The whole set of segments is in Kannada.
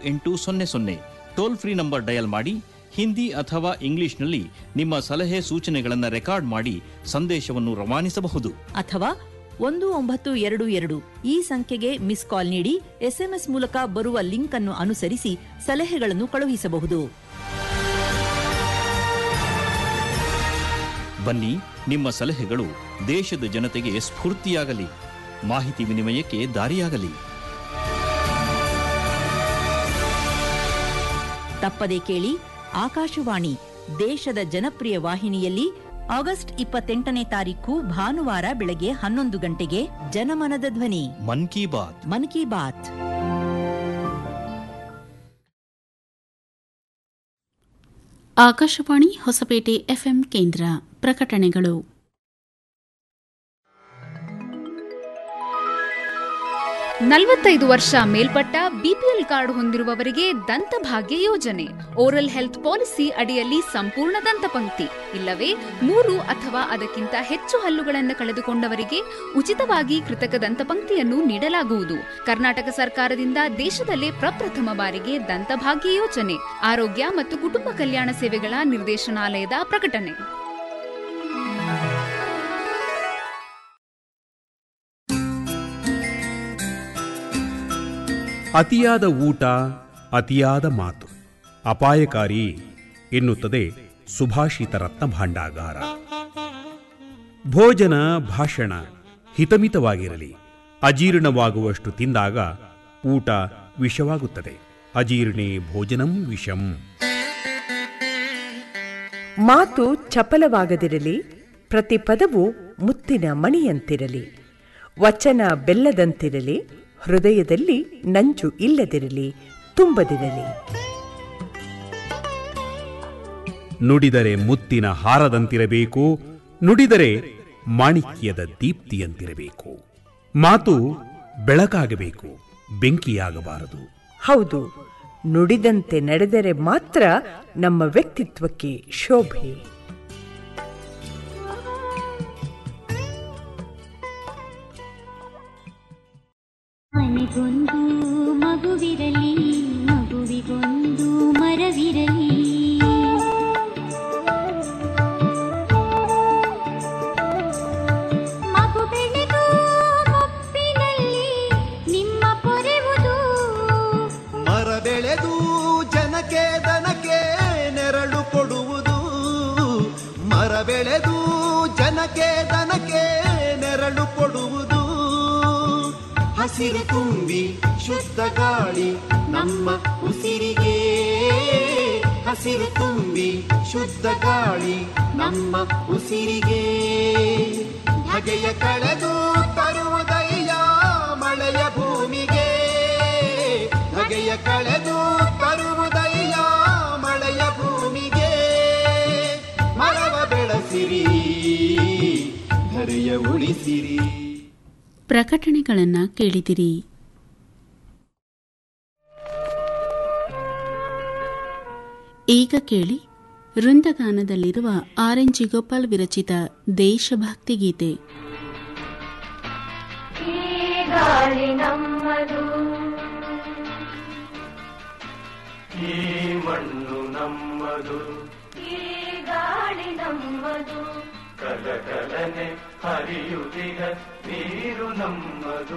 ಎಂಟು ಸೊನ್ನೆ ಸೊನ್ನೆ ಟೋಲ್ ಫ್ರೀ ನಂಬರ್ ಡಯಲ್ ಮಾಡಿ ಹಿಂದಿ ಅಥವಾ ಇಂಗ್ಲಿಷ್ನಲ್ಲಿ ನಿಮ್ಮ ಸಲಹೆ ಸೂಚನೆಗಳನ್ನು ರೆಕಾರ್ಡ್ ಮಾಡಿ ಸಂದೇಶವನ್ನು ರವಾನಿಸಬಹುದು ಅಥವಾ ಒಂದು ಒಂಬತ್ತು ಎರಡು ಎರಡು ಈ ಸಂಖ್ಯೆಗೆ ಮಿಸ್ ಕಾಲ್ ನೀಡಿ ಎಸ್ಎಂಎಸ್ ಮೂಲಕ ಬರುವ ಲಿಂಕ್ ಅನ್ನು ಅನುಸರಿಸಿ ಸಲಹೆಗಳನ್ನು ಕಳುಹಿಸಬಹುದು ಬನ್ನಿ ನಿಮ್ಮ ಸಲಹೆಗಳು ದೇಶದ ಜನತೆಗೆ ಸ್ಫೂರ್ತಿಯಾಗಲಿ ಮಾಹಿತಿ ವಿನಿಮಯಕ್ಕೆ ದಾರಿಯಾಗಲಿ ತಪ್ಪದೆ ಕೇಳಿ ಆಕಾಶವಾಣಿ ದೇಶದ ಜನಪ್ರಿಯ ವಾಹಿನಿಯಲ್ಲಿ ಆಗಸ್ಟ್ ಇಪ್ಪತ್ತೆಂಟನೇ ತಾರೀಕು ಭಾನುವಾರ ಬೆಳಗ್ಗೆ ಹನ್ನೊಂದು ಗಂಟೆಗೆ ಜನಮನದ ಧ್ವನಿ ಮನ್ ಕಿ ಬಾತ್ ಮನ್ ಕಿ ಬಾತ್ ಆಕಾಶವಾಣಿ ಹೊಸಪೇಟೆ ಎಫ್ಎಂ ಕೇಂದ್ರ ಪ್ರಕಟಣೆಗಳು ನಲವತ್ತೈದು ವರ್ಷ ಮೇಲ್ಪಟ್ಟ ಬಿಪಿಎಲ್ ಕಾರ್ಡ್ ಹೊಂದಿರುವವರಿಗೆ ದಂತಭಾಗ್ಯ ಯೋಜನೆ ಓರಲ್ ಹೆಲ್ತ್ ಪಾಲಿಸಿ ಅಡಿಯಲ್ಲಿ ಸಂಪೂರ್ಣ ದಂತಪಂಕ್ತಿ ಇಲ್ಲವೇ ಮೂರು ಅಥವಾ ಅದಕ್ಕಿಂತ ಹೆಚ್ಚು ಹಲ್ಲುಗಳನ್ನು ಕಳೆದುಕೊಂಡವರಿಗೆ ಉಚಿತವಾಗಿ ಕೃತಕ ದಂತಪಂಕ್ತಿಯನ್ನು ನೀಡಲಾಗುವುದು ಕರ್ನಾಟಕ ಸರ್ಕಾರದಿಂದ ದೇಶದಲ್ಲೇ ಪ್ರಪ್ರಥಮ ಬಾರಿಗೆ ದಂತಭಾಗ್ಯ ಯೋಜನೆ ಆರೋಗ್ಯ ಮತ್ತು ಕುಟುಂಬ ಕಲ್ಯಾಣ ಸೇವೆಗಳ ನಿರ್ದೇಶನಾಲಯದ ಪ್ರಕಟಣೆ ಅತಿಯಾದ ಊಟ ಅತಿಯಾದ ಮಾತು ಅಪಾಯಕಾರಿ ಎನ್ನುತ್ತದೆ ಸುಭಾಷಿತ ರತ್ನ ಭಾಂಡಾಗಾರ ಭೋಜನ ಭಾಷಣ ಹಿತಮಿತವಾಗಿರಲಿ ಅಜೀರ್ಣವಾಗುವಷ್ಟು ತಿಂದಾಗ ಊಟ ವಿಷವಾಗುತ್ತದೆ ಅಜೀರ್ಣೇ ಭೋಜನಂ ವಿಷಂ ಮಾತು ಚಪಲವಾಗದಿರಲಿ ಪ್ರತಿ ಪದವು ಮುತ್ತಿನ ಮಣಿಯಂತಿರಲಿ ವಚನ ಬೆಲ್ಲದಂತಿರಲಿ ಹೃದಯದಲ್ಲಿ ನಂಜು ಇಲ್ಲದಿರಲಿ ತುಂಬದಿರಲಿ ನುಡಿದರೆ ಮುತ್ತಿನ ಹಾರದಂತಿರಬೇಕು ನುಡಿದರೆ ಮಾಣಿಕ್ಯದ ದೀಪ್ತಿಯಂತಿರಬೇಕು ಮಾತು ಬೆಳಕಾಗಬೇಕು ಬೆಂಕಿಯಾಗಬಾರದು ಹೌದು ನುಡಿದಂತೆ ನಡೆದರೆ ಮಾತ್ರ ನಮ್ಮ ವ್ಯಕ್ತಿತ್ವಕ್ಕೆ ಶೋಭೆ ಮನೆಗೊಂದು ಮಗುವಿರಲಿ ಮಗುವಿಗೊಂದು ಮರವಿರಲಿ ಮಗು ಬೆಳೆದು ಮುಪ್ಪಿನಲ್ಲಿ ನಿಮ್ಮ ಪೊರೆವುದು ಮರ ಬೆಳೆದು ಜನಕ್ಕೆ ದನಕ್ಕೆ ನೆರಳು ಕೊಡುವುದು ಮರ ಬೆಳೆದು ಜನಕ್ಕೆ ದನಕ್ಕೆ ನೆರಳು ಕೊಡುವುದು ಹಸಿರು ತುಂಬಿ ಶುದ್ಧ ಗಾಳಿ ನಮ್ಮ ಉಸಿರಿಗೆ ಹಸಿರು ತುಂಬಿ ಶುದ್ಧ ಗಾಳಿ ನಮ್ಮ ಉಸಿರಿಗೆ ಹಗೆಯ ಕಳೆದು ತರುವುದಯ್ಯ ಮಳೆಯ ಭೂಮಿಗೆ ಹಗೆಯ ಕಳೆದು ತರುವುದಯ್ಯ ಮಳೆಯ ಭೂಮಿಗೆ ಮರವ ಬೆಳೆಸಿರಿ ಧರೆಯ ಉಳಿಸಿರಿ ಪ್ರಕಟಣೆಗಳನ್ನು ಕೇಳಿದಿರಿ ಈಗ ಕೇಳಿ ವೃಂದಗಾನದಲ್ಲಿರುವ ಆರ್ ಎನ್ ಜಿಗೋಪಾಲ್ ವಿರಚಿತ ದೇಶಭಕ್ತಿ ಗೀತೆ ಗಾಳಿ ನಮ್ಮದು ಈ ಮಣ್ಣು ನಮ್ಮದು ಈ ಗಾಳಿ ನಮ್ಮದು ಕಲಕಲನೆ ಹರಿಯುತ್ತಿಗ ನೀರು ನಮ್ಮದು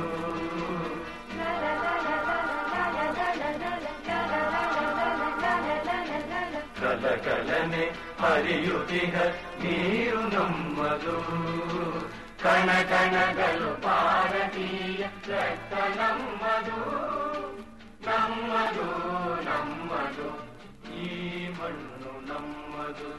ಕಲಕಲನೆ ಹರಿಯುತ್ತಿಗ ನೀರು ನಮ್ಮದು ಕಣ ಕಣಗಳು ಭಾರತೀಯ ರಕ್ತ ನಮ್ಮದು ನಮ್ಮದು ನಮ್ಮದು ಈ ಮಣ್ಣು ನಮ್ಮದು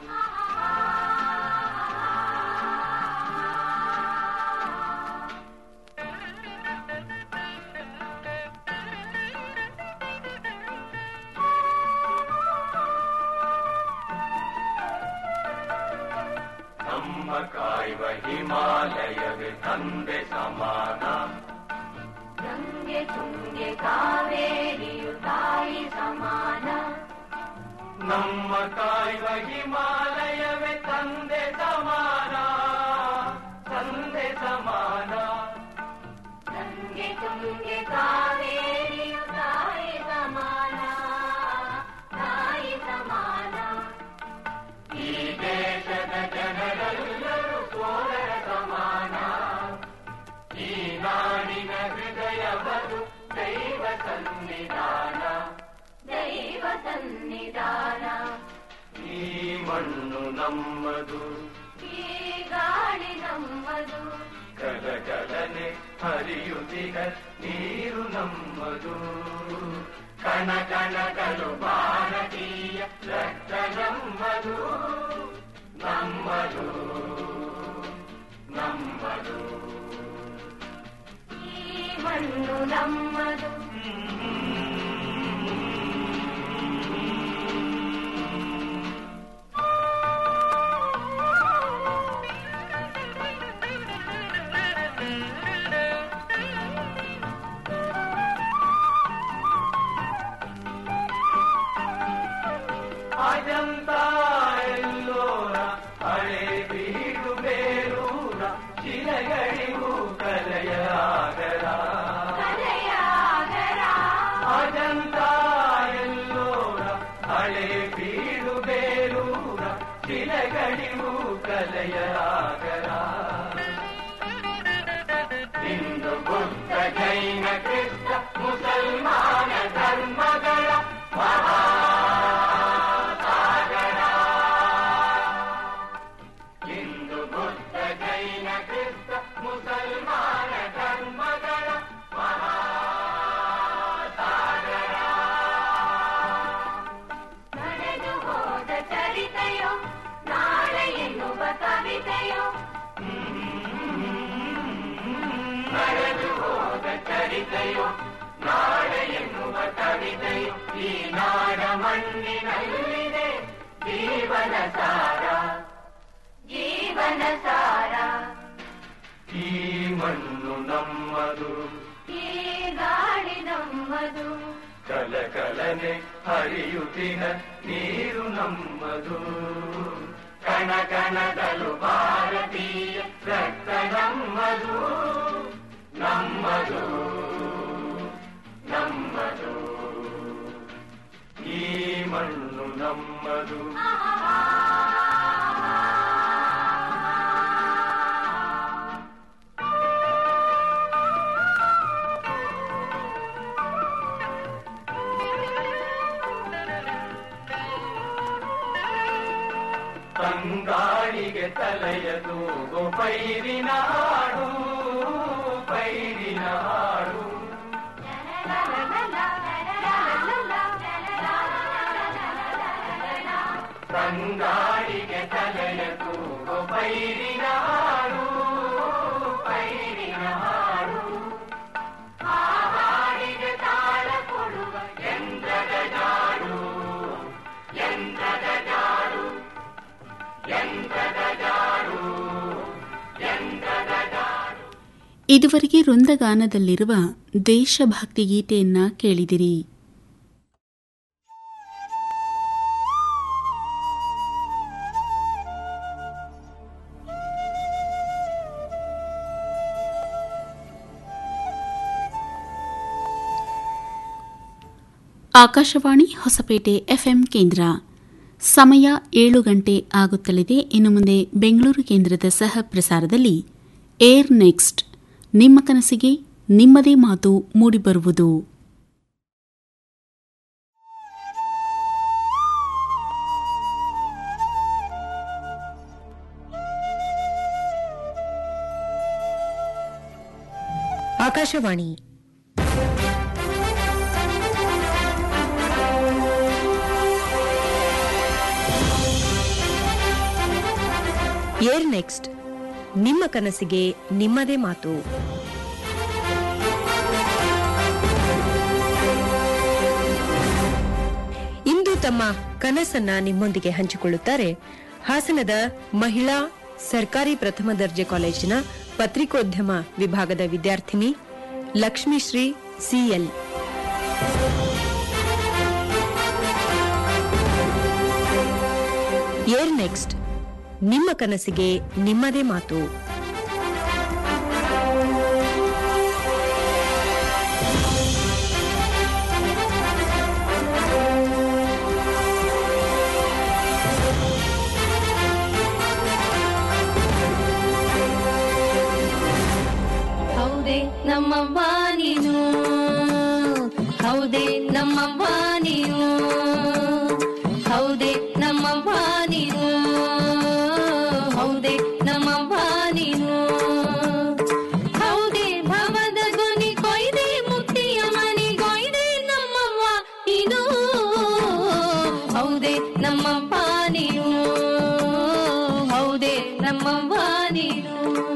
ನಮ್ಮ ಕಾಯುವ ಹಿಮಾಲಯವೇ ತಂದೆ ಸಮಾನ ಗಂಗೆ ತುಂಗೆ ಕಾವೇರಿಯು ತಾಯಿ ಸಮಾನ ನಮ್ಮ ಕಾಯುವ ಹಿಮಾಲಯವೇ ತಂದೆ ಸಮಾನ ತಂದೆ ಸಮಾನ ಗಂಗೆ ತುಂಗೆ ಕಾವೇರಿಯು ತಾಯಿ ಸಮಾನ ಸನ್ನಿಧಾನ ಈ ಮಣ್ಣು ನಮ್ಮದು ಈ ಗಾಳಿ ನಮ್ಮದು ಕಲಕಲನೆ ಹರಿಯುತ್ತಿಗ ನೀರು ನಮ್ಮದು ಕಣ ಕಣಗಳು ಭಾರತೀಯ ರಕ್ತ ನಮ್ಮದು ನಮ್ಮದು ನಮ್ಮದು ಈ ಮಣ್ಣು ನಮ್ಮದು ಅಜಂತ ಎಲ್ಲೋರ ಹಳೆ ಬೀಡು ಬೇರೂರ ಶಿಲೆಗಳಿಗೂ ಕಲೆಯ ಆಗರ ಕಲೆಯಾಗರ ಅಜಂತ ಎಲ್ಲೋರ ಹಳೆ ಬೀಡು ಬೇರೂರ ಶಿಲೆಗಳಿಗೂ ಕಲೆಯ ಆಗರ ಇಂದು ಬುದ್ಧ ಜೈನ ಕ್ರಿಸ್ತ ಮುಸಲ್ಮಾನ ಧರ್ಮಗಳ ಮಹಾಸಾಗರ ಇಂದು ಬುದ್ಧ ಜೈನ ಕ್ರಿಸ್ತ ಮುಸಲ್ಮಾನ ಧರ್ಮಗಳ ಮಹಾಸಾಗರ ನಡೆದು ಹೋದ ಚರಿತೆಯೋ ನಾಳೆ ಎನ್ನುವ ಕವಿತೆಯೋ ನಡೆದು ಹೋದ ಚರಿತೆಯೋ ನಾಳೆ ಎನ್ನುವ ಕವಿತೆಯು ಈ ನಾಡ ಮಣ್ಣಿನಲ್ಲಿದೆ ಜೀವನ ಸಾರ ಜೀವನ ಸಾರ ಈ ಮಣ್ಣು ನಮ್ಮದು ಈ ಗಾಳಿ ನಮ್ಮದು ಕಲಕಲನೆ ಹರಿಯುತ್ತಿನ ನೀರು ನಮ್ಮದು ಕಣ ಕಣದಲು ಭಾರತೀಯ ರಕ್ತ ನಮ್ಮದು ನಮ್ಮದು ನಮ್ಮದು ಈ ಮಣ್ಣು ನಮ್ಮದು ತಂಗಾಳಿಗೆ ತಲೆಯ ತೂಗು ಪೈರಿನ ಹಾಡು ಪೈರಿನ ಹಾಡು ತಂಗಾಳಿಗೆ ತಲೆಯ ತೂಗು ಪೈರಿನ ಹಾಡು ಪೈರಿನ ಹಾಡು ಆ ಹಾಡಿಗೆ ತಾಳ ಕೊಡುವ ಯಂತ್ರದ ಜಾಡು ಯಂತ್ರದ ಜಾಡು ಯಂತ್ರದ ಜಾಡು ಯಂತ್ರದ ಜಾಡು ಇದುವರೆಗೆ ವೃಂದಗಾನದಲ್ಲಿರುವ ದೇಶಭಕ್ತಿ ಗೀತೆಯನ್ನ ಕೇಳಿದಿರಿ ಆಕಾಶವಾಣಿ ಹೊಸಪೇಟೆ ಎಫ್ಎಂ ಕೇಂದ್ರ ಸಮಯ ಏಳು ಗಂಟೆ ಆಗುತ್ತಲಿದೆ ಇನ್ನು ಮುಂದೆ ಬೆಂಗಳೂರು ಕೇಂದ್ರದ ಸಹ ಪ್ರಸಾರದಲ್ಲಿ ಏರ್ ನೆಕ್ಸ್ಟ್ ನಿಮ್ಮ ಕನಸಿಗೆ ನಿಮ್ಮದೇ ಮಾತು ಮೂಡಿಬರುವುದು ಆಕಾಶವಾಣಿ ಏರ್ ನೆಕ್ಸ್ಟ್ ನಿಮ್ಮ ಕನಸಿಗೆ ನಿಮ್ಮದೇ ಮಾತು ಇಂದು ತಮ್ಮ ಕನಸನ್ನ ನಿಮ್ಮೊಂದಿಗೆ ಹಂಚಿಕೊಳ್ಳುತ್ತಾರೆ ಹಾಸನದ ಮಹಿಳಾ ಸರ್ಕಾರಿ ಪ್ರಥಮ ದರ್ಜೆ ಕಾಲೇಜಿನ ಪತ್ರಿಕೋದ್ಯಮ ವಿಭಾಗದ ವಿದ್ಯಾರ್ಥಿನಿ ಲಕ್ಷ್ಮೀಶ್ರೀ ಸಿಎಲ್ ಏರ್ ನೆಕ್ಸ್ಟ್ ನಿಮ್ಮ ಕನಸಿಗೆ ನಿಮ್ಮದೇ ಮಾತು ಹೌದೇ ನಮ್ಮವ್ವ ನೀನು ಹೌದೇ ನಮ್ಮವ್ವ ನೀನು ನೀನು ಹೌದೇ ನಮ್ಮಪ್ಪ ನೀನು ಹೌದೇ ನಮ್ಮವ್ವ ನೀನು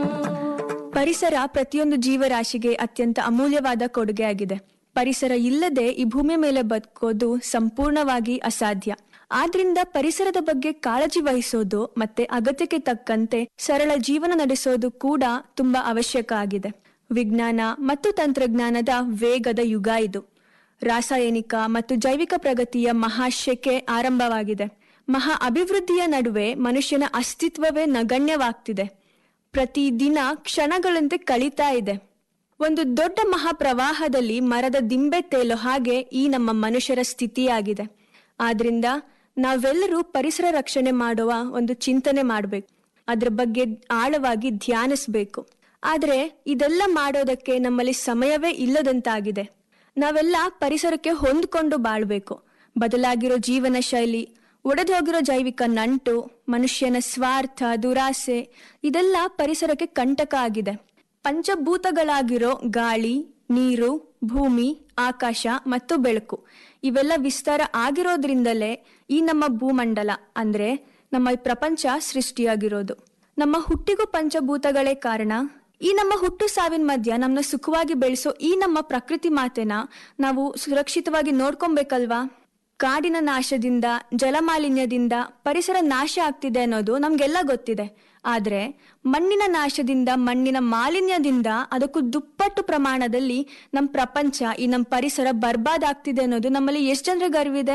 ಪರಿಸರ ಪ್ರತಿಯೊಂದು ಜೀವರಾಶಿಗೆ ಅತ್ಯಂತ ಅಮೂಲ್ಯವಾದ ಕೊಡುಗೆಯಾಗಿದೆ ಪರಿಸರ ಇಲ್ಲದೆ ಈ ಭೂಮಿ ಮೇಲೆ ಬದುಕೋದು ಸಂಪೂರ್ಣವಾಗಿ ಅಸಾಧ್ಯ ಆದ್ರಿಂದ ಪರಿಸರದ ಬಗ್ಗೆ ಕಾಳಜಿ ವಹಿಸೋದು ಮತ್ತೆ ಅಗತ್ಯಕ್ಕೆ ತಕ್ಕಂತೆ ಸರಳ ಜೀವನ ನಡೆಸೋದು ಕೂಡ ತುಂಬಾ ಅವಶ್ಯಕ ಆಗಿದೆ ವಿಜ್ಞಾನ ಮತ್ತು ತಂತ್ರಜ್ಞಾನದ ವೇಗದ ಯುಗ ಇದು ರಾಸಾಯನಿಕ ಮತ್ತು ಜೈವಿಕ ಪ್ರಗತಿಯ ಮಹಾಶಕೆ ಆರಂಭವಾಗಿದೆ ಮಹಾ ಅಭಿವೃದ್ಧಿಯ ನಡುವೆ ಮನುಷ್ಯನ ಅಸ್ತಿತ್ವವೇ ನಗಣ್ಯವಾಗ್ತಿದೆ ಪ್ರತಿದಿನ ಕ್ಷಣಗಳಂತೆ ಕಳೀತಾ ಇದೆ ಒಂದು ದೊಡ್ಡ ಮಹಾಪ್ರವಾಹದಲ್ಲಿ ಮರದ ದಿಂಬೆ ತೇಲೋ ಹಾಗೆ ಈ ನಮ್ಮ ಮನುಷ್ಯರ ಸ್ಥಿತಿಯಾಗಿದೆ ಆದ್ರಿಂದ ನಾವೆಲ್ಲರೂ ಪರಿಸರ ರಕ್ಷಣೆ ಮಾಡುವ ಒಂದು ಚಿಂತನೆ ಮಾಡಬೇಕು ಅದ್ರ ಬಗ್ಗೆ ಆಳವಾಗಿ ಧ್ಯಾನಿಸ್ಬೇಕು ಆದ್ರೆ ಇದೆಲ್ಲ ಮಾಡೋದಕ್ಕೆ ನಮ್ಮಲ್ಲಿ ಸಮಯವೇ ಇಲ್ಲದಂತಾಗಿದೆ ನಾವೆಲ್ಲ ಪರಿಸರಕ್ಕೆ ಹೊಂದ್ಕೊಂಡು ಬಾಳ್ಬೇಕು ಬದಲಾಗಿರೋ ಜೀವನ ಶೈಲಿ ಒಡೆದೋಗಿರೋ ಜೈವಿಕ ನಂಟು ಮನುಷ್ಯನ ಸ್ವಾರ್ಥ ದುರಾಸೆ ಇದೆಲ್ಲ ಪರಿಸರಕ್ಕೆ ಕಂಟಕ ಆಗಿದೆ ಪಂಚಭೂತಗಳಾಗಿರೋ ಗಾಳಿ ನೀರು ಭೂಮಿ ಆಕಾಶ ಮತ್ತು ಬೆಳಕು ಇವೆಲ್ಲ ವಿಸ್ತಾರ ಆಗಿರೋದ್ರಿಂದಲೇ ಈ ನಮ್ಮ ಭೂಮಂಡಲ ಅಂದ್ರೆ ನಮ್ಮ ಈ ಪ್ರಪಂಚ ಸೃಷ್ಟಿಯಾಗಿರೋದು ನಮ್ಮ ಹುಟ್ಟಿಗೂ ಪಂಚಭೂತಗಳೇ ಕಾರಣ ಈ ನಮ್ಮ ಹುಟ್ಟು ಸಾವಿನ ಮಧ್ಯ ನಮ್ಮನ್ನ ಸುಖವಾಗಿ ಬೆಳೆಸೋ ಈ ನಮ್ಮ ಪ್ರಕೃತಿ ಮಾತೆನ ನಾವು ಸುರಕ್ಷಿತವಾಗಿ ನೋಡ್ಕೊಬೇಕಲ್ವಾ ಕಾಡಿನ ನಾಶದಿಂದ ಜಲಮಾಲಿನ್ಯದಿಂದ ಪರಿಸರ ನಾಶ ಆಗ್ತಿದೆ ಅನ್ನೋದು ನಮ್ಗೆಲ್ಲ ಗೊತ್ತಿದೆ ಆದ್ರೆ ಮಣ್ಣಿನ ನಾಶದಿಂದ ಮಣ್ಣಿನ ಮಾಲಿನ್ಯದಿಂದ ಅದಕ್ಕೂ ದುಪ್ಪಟ್ಟು ಪ್ರಮಾಣದಲ್ಲಿ ನಮ್ಮ ಪ್ರಪಂಚ ಈ ನಮ್ಮ ಪರಿಸರ ಬರ್ಬಾದ್ ಆಗ್ತಿದೆ ಅನ್ನೋದು ನಮ್ಮಲ್ಲಿ ಎಷ್ಟು ಜನರಿಗೆ ಅರಿವಿದೆ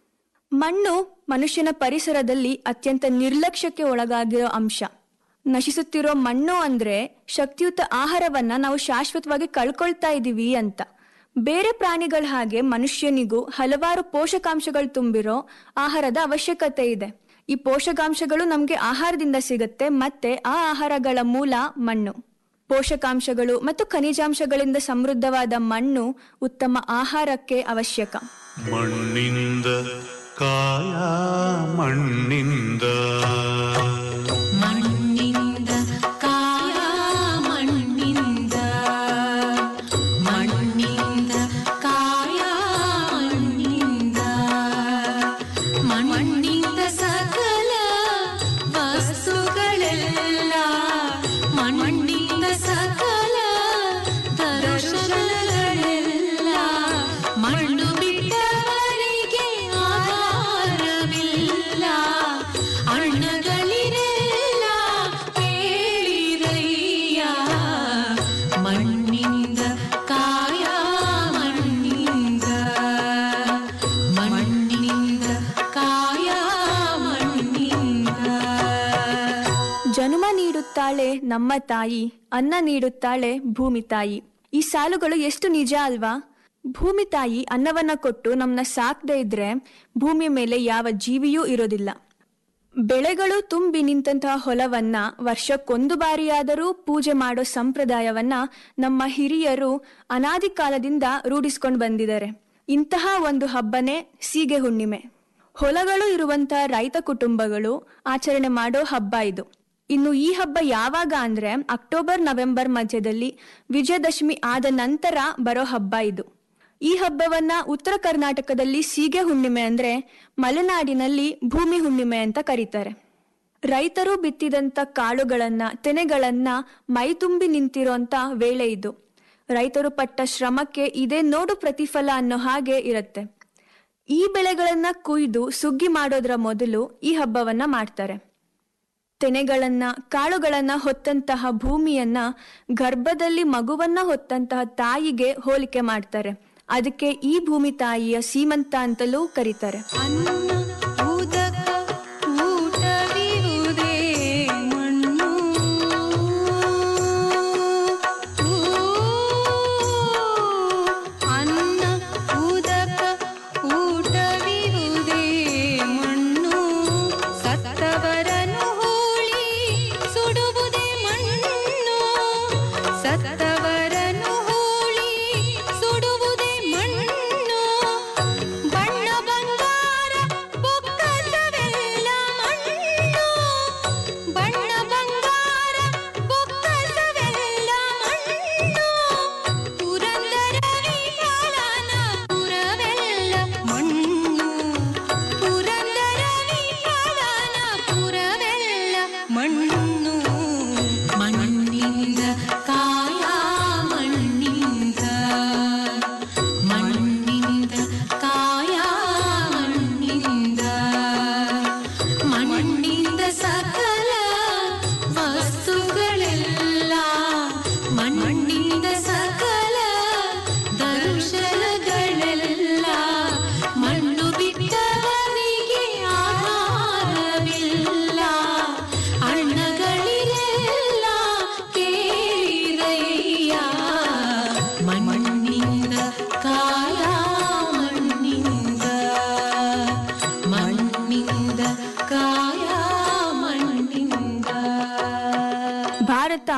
ಮಣ್ಣು ಮನುಷ್ಯನ ಪರಿಸರದಲ್ಲಿ ಅತ್ಯಂತ ನಿರ್ಲಕ್ಷ್ಯಕ್ಕೆ ಒಳಗಾಗಿರೋ ಅಂಶ ನಶಿಸುತ್ತಿರೋ ಮಣ್ಣು ಅಂದ್ರೆ ಶಕ್ತಿಯುತ ಆಹಾರವನ್ನ ನಾವು ಶಾಶ್ವತವಾಗಿ ಕಳ್ಕೊಳ್ತಾ ಇದೀವಿ ಅಂತ ಬೇರೆ ಪ್ರಾಣಿಗಳ ಹಾಗೆ ಮನುಷ್ಯನಿಗೂ ಹಲವಾರು ಪೋಷಕಾಂಶಗಳು ತುಂಬಿರೋ ಆಹಾರದ ಅವಶ್ಯಕತೆ ಇದೆ ಈ ಪೋಷಕಾಂಶಗಳು ನಮಗೆ ಆಹಾರದಿಂದ ಸಿಗುತ್ತೆ ಮತ್ತೆ ಆ ಆಹಾರಗಳ ಮೂಲ ಮಣ್ಣು ಪೋಷಕಾಂಶಗಳು ಮತ್ತು ಖನಿಜಾಂಶಗಳಿಂದ ಸಮೃದ್ಧವಾದ ಮಣ್ಣು ಉತ್ತಮ ಆಹಾರಕ್ಕೆ ಅವಶ್ಯಕ ಮಣ್ಣಿಂದ ಕಾಯ ಮಣ್ಣಿಂದ ಮಣ್ಣಿಂದ ಕಾಯ ಮಣ್ಣಿಂದ ಮಣ್ಣಿಂದ ಕಾಯ ಮಣ್ಣಿಂದ ಮಣ್ಣಿಂದ ಸಕಲ ವಸ್ತುಗಳೆಲ್ಲ ಮಣ್ಣಿಂದ ಸಕಲ ದರ್ಶನಗಳೆಲ್ಲ ಮಣ್ಣು ಬಿಟ್ಟವರಿಗೆ ಆಧಾರವಿಲ್ಲ ಅಣ್ಣಗಳಿರೆಲ್ಲ ಕೇಳಿರಯ್ಯ ಮಣ್ಣಿಂದ ಕಾಯ ಮಣ್ಣಿಂದ ಮಣ್ಣಿಂದ ಕಾಯ ಮಣ್ಣಿಂದ ಜನುಮ ನೀಡುತ್ತಾಳೆ ನಮ್ಮ ತಾಯಿ ಅನ್ನ ನೀಡುತ್ತಾಳೆ ಭೂಮಿ ತಾಯಿ ಈ ಸಾಲುಗಳು ಎಷ್ಟು ನಿಜ ಅಲ್ವಾ ಭೂಮಿ ತಾಯಿ ಅನ್ನವನ್ನ ಕೊಟ್ಟು ನಮ್ಮನ್ನ ಸಾಕದೇ ಇದ್ರೆ ಭೂಮಿ ಮೇಲೆ ಯಾವ ಜೀವಿಯೂ ಇರೋದಿಲ್ಲ ಬೆಳೆಗಳು ತುಂಬಿ ನಿಂತಹ ಹೊಲವನ್ನ ವರ್ಷಕ್ಕೊಂದು ಬಾರಿಯಾದರೂ ಪೂಜೆ ಮಾಡೋ ಸಂಪ್ರದಾಯವನ್ನ ನಮ್ಮ ಹಿರಿಯರು ಅನಾದಿ ಕಾಲದಿಂದ ರೂಢಿಸ್ಕೊಂಡು ಬಂದಿದ್ದಾರೆ ಇಂತಹ ಒಂದು ಹಬ್ಬನೇ ಸೀಗೆ ಹುಣ್ಣಿಮೆ ಹೊಲಗಳು ಇರುವಂತಹ ರೈತ ಕುಟುಂಬಗಳು ಆಚರಣೆ ಮಾಡೋ ಹಬ್ಬ ಇದು ಇನ್ನು ಈ ಹಬ್ಬ ಯಾವಾಗ ಅಂದ್ರೆ ಅಕ್ಟೋಬರ್ ನವೆಂಬರ್ ಮಧ್ಯದಲ್ಲಿ ವಿಜಯದಶಮಿ ಆದ ನಂತರ ಬರೋ ಹಬ್ಬ ಇದು ಈ ಹಬ್ಬವನ್ನ ಉತ್ತರ ಕರ್ನಾಟಕದಲ್ಲಿ ಸೀಗೆ ಹುಣ್ಣಿಮೆ ಅಂದ್ರೆ ಮಲೆನಾಡಿನಲ್ಲಿ ಭೂಮಿ ಹುಣ್ಣಿಮೆ ಅಂತ ಕರೀತಾರೆ ರೈತರು ಬಿತ್ತಿದಂತ ಕಾಳುಗಳನ್ನ ತೆನೆಗಳನ್ನ ಮೈತುಂಬಿ ನಿಂತಿರೋಂತ ವೇಳೆ ಇದು ರೈತರು ಪಟ್ಟ ಶ್ರಮಕ್ಕೆ ಇದೇ ನೋಡು ಪ್ರತಿಫಲ ಅನ್ನೋ ಹಾಗೆ ಇರುತ್ತೆ ಈ ಬೆಳೆಗಳನ್ನ ಕುಯ್ದು ಸುಗ್ಗಿ ಮಾಡೋದ್ರ ಮೊದಲು ಈ ಹಬ್ಬವನ್ನ ಮಾಡ್ತಾರೆ ತೆನೆಗಳನ್ನ ಕಾಳುಗಳನ್ನ ಹೊತ್ತಂತಹ ಭೂಮಿಯನ್ನ ಗರ್ಭದಲ್ಲಿ ಮಗುವನ್ನ ಹೊತ್ತಂತಹ ತಾಯಿಗೆ ಹೋಲಿಕೆ ಮಾಡ್ತಾರೆ ಅದಕ್ಕೆ ಈ ಭೂಮಿ ತಾಯಿಯ ಸೀಮಂತ ಅಂತಲೂ ಕರೀತಾರೆ ಉದಕ ಊಟವಿರುವುದೇ ಮಣ್ಣು ಅನ್ನ ಉದಕ ಊಟವಿರುವುದೇ ಮಣ್ಣು ಸತ್ತವರನು ಹೂಳಿ ಸುಡುವುದೇ ಮಣ್ಣು ಸತ್ತವರನು ಹೂಳಿ ಸುಡುವುದೇ ಮಣ್ಣು ಬಣ್ಣ ಬಂಗಾರ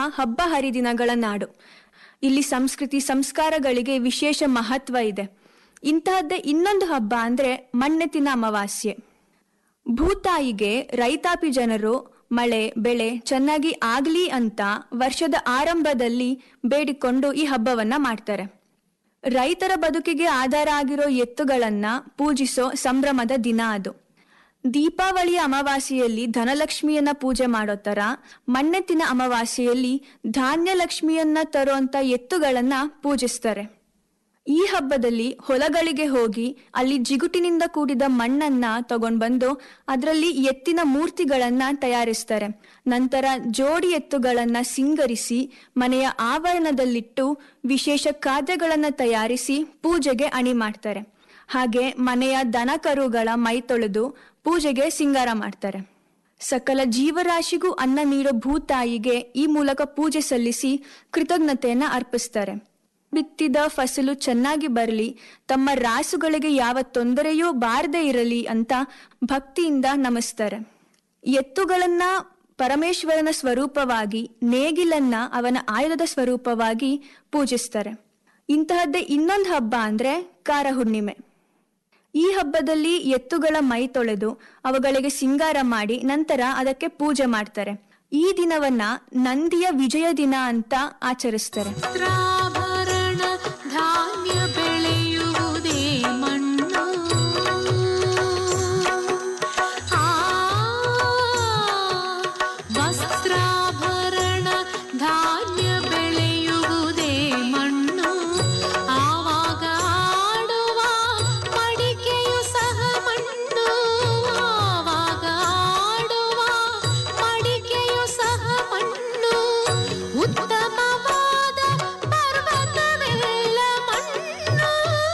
ಹಬ್ಬ ಹರಿದಿನಗಳ ನಾಡು ಇಲ್ಲಿ ಸಂಸ್ಕೃತಿ ಸಂಸ್ಕಾರಗಳಿಗೆ ವಿಶೇಷ ಮಹತ್ವ ಇದೆ ಇಂತಹದ್ದೇ ಇನ್ನೊಂದು ಹಬ್ಬ ಅಂದ್ರೆ ಮಣ್ಣೆತ್ತಿನ ಅಮಾವಾಸ್ಯೆ ಭೂತಾಯಿಗೆ ರೈತಾಪಿ ಜನರು ಮಳೆ ಬೆಳೆ ಚೆನ್ನಾಗಿ ಆಗ್ಲಿ ಅಂತ ವರ್ಷದ ಆರಂಭದಲ್ಲಿ ಬೇಡಿಕೊಂಡು ಈ ಹಬ್ಬವನ್ನ ಮಾಡ್ತಾರೆ ರೈತರ ಬದುಕಿಗೆ ಆಧಾರ ಆಗಿರೋ ಎತ್ತುಗಳನ್ನ ಪೂಜಿಸೋ ಸಂಭ್ರಮದ ದಿನ ಅದು ದೀಪಾವಳಿಯ ಅಮಾವಾಸ್ಯೆಯಲ್ಲಿ ಧನಲಕ್ಷ್ಮಿಯನ್ನ ಪೂಜೆ ಮಾಡೋ ತರ ಮಣ್ಣೆತ್ತಿನ ಅಮಾವಾಸ್ಯೆಯಲ್ಲಿ ಧಾನ್ಯ ಲಕ್ಷ್ಮಿಯನ್ನ ತರುವಂತ ಎತ್ತುಗಳನ್ನ ಪೂಜಿಸ್ತಾರೆ ಈ ಹಬ್ಬದಲ್ಲಿ ಹೊಲಗಳಿಗೆ ಹೋಗಿ ಅಲ್ಲಿ ಜಿಗುಟಿನಿಂದ ಕೂಡಿದ ಮಣ್ಣನ್ನ ತಗೊಂಡ್ ಬಂದು ಅದರಲ್ಲಿ ಎತ್ತಿನ ಮೂರ್ತಿಗಳನ್ನ ತಯಾರಿಸ್ತಾರೆ ನಂತರ ಜೋಡಿ ಎತ್ತುಗಳನ್ನ ಸಿಂಗರಿಸಿ ಮನೆಯ ಆವರಣದಲ್ಲಿಟ್ಟು ವಿಶೇಷ ಖಾದ್ಯಗಳನ್ನ ತಯಾರಿಸಿ ಪೂಜೆಗೆ ಅಣಿ ಮಾಡ್ತಾರೆ ಹಾಗೆ ಮನೆಯ ದನ ಕರುಗಳ ಮೈ ತೊಳೆದು ಪೂಜೆಗೆ ಸಿಂಗಾರ ಮಾಡ್ತಾರೆ ಸಕಲ ಜೀವರಾಶಿಗೂ ಅನ್ನ ನೀಡೋ ಭೂತಾಯಿಗೆ ಈ ಮೂಲಕ ಪೂಜೆ ಸಲ್ಲಿಸಿ ಕೃತಜ್ಞತೆಯನ್ನ ಅರ್ಪಿಸ್ತಾರೆ ಬಿತ್ತಿದ ಫಸಲು ಚೆನ್ನಾಗಿ ಬರಲಿ ತಮ್ಮ ರಾಸುಗಳಿಗೆ ಯಾವ ತೊಂದರೆಯೂ ಬಾರದೇ ಇರಲಿ ಅಂತ ಭಕ್ತಿಯಿಂದ ನಮಿಸ್ತಾರೆ ಎತ್ತುಗಳನ್ನ ಪರಮೇಶ್ವರನ ಸ್ವರೂಪವಾಗಿ ನೇಗಿಲನ್ನ ಅವನ ಆಯುಧದ ಸ್ವರೂಪವಾಗಿ ಪೂಜಿಸ್ತಾರೆ ಇಂತಹದ್ದೇ ಇನ್ನೊಂದು ಹಬ್ಬ ಅಂದ್ರೆ ಕಾರ ಹುಣ್ಣಿಮೆ ಈ ಹಬ್ಬದಲ್ಲಿ ಎತ್ತುಗಳ ಮೈ ತೊಳೆದು ಅವುಗಳಿಗೆ ಸಿಂಗಾರ ಮಾಡಿ ನಂತರ ಅದಕ್ಕೆ ಪೂಜೆ ಮಾಡ್ತಾರೆ ಈ ದಿನವನ್ನ ನಂದಿಯ ವಿಜಯ ದಿನ ಅಂತ ಆಚರಿಸ್ತಾರೆ ವಸ್ತ್ರಾಭರಣ ಧಾನ್ಯ ಬೆಳೆಯುವುದೇ ಮಣ್ಣು ಆ ವಸ್ತ್ರಾಭರಣ ಧಾನ್ಯ ಬೆಳೆಯುವುದೇ ಮಣ್ಣು ಆವಾಗ ಆಡುವ ಮಡಿಕೆಯು ಸಹ ಮಣ್ಣು ಆವಾಗ ಆಡುವ ಮಡಿಕೆಯು ಸಹ ಮಣ್ಣು ಉತ್ತಮವಾದ ಪರ್ವತವೆಲ್ಲ ಮಣ್ಣು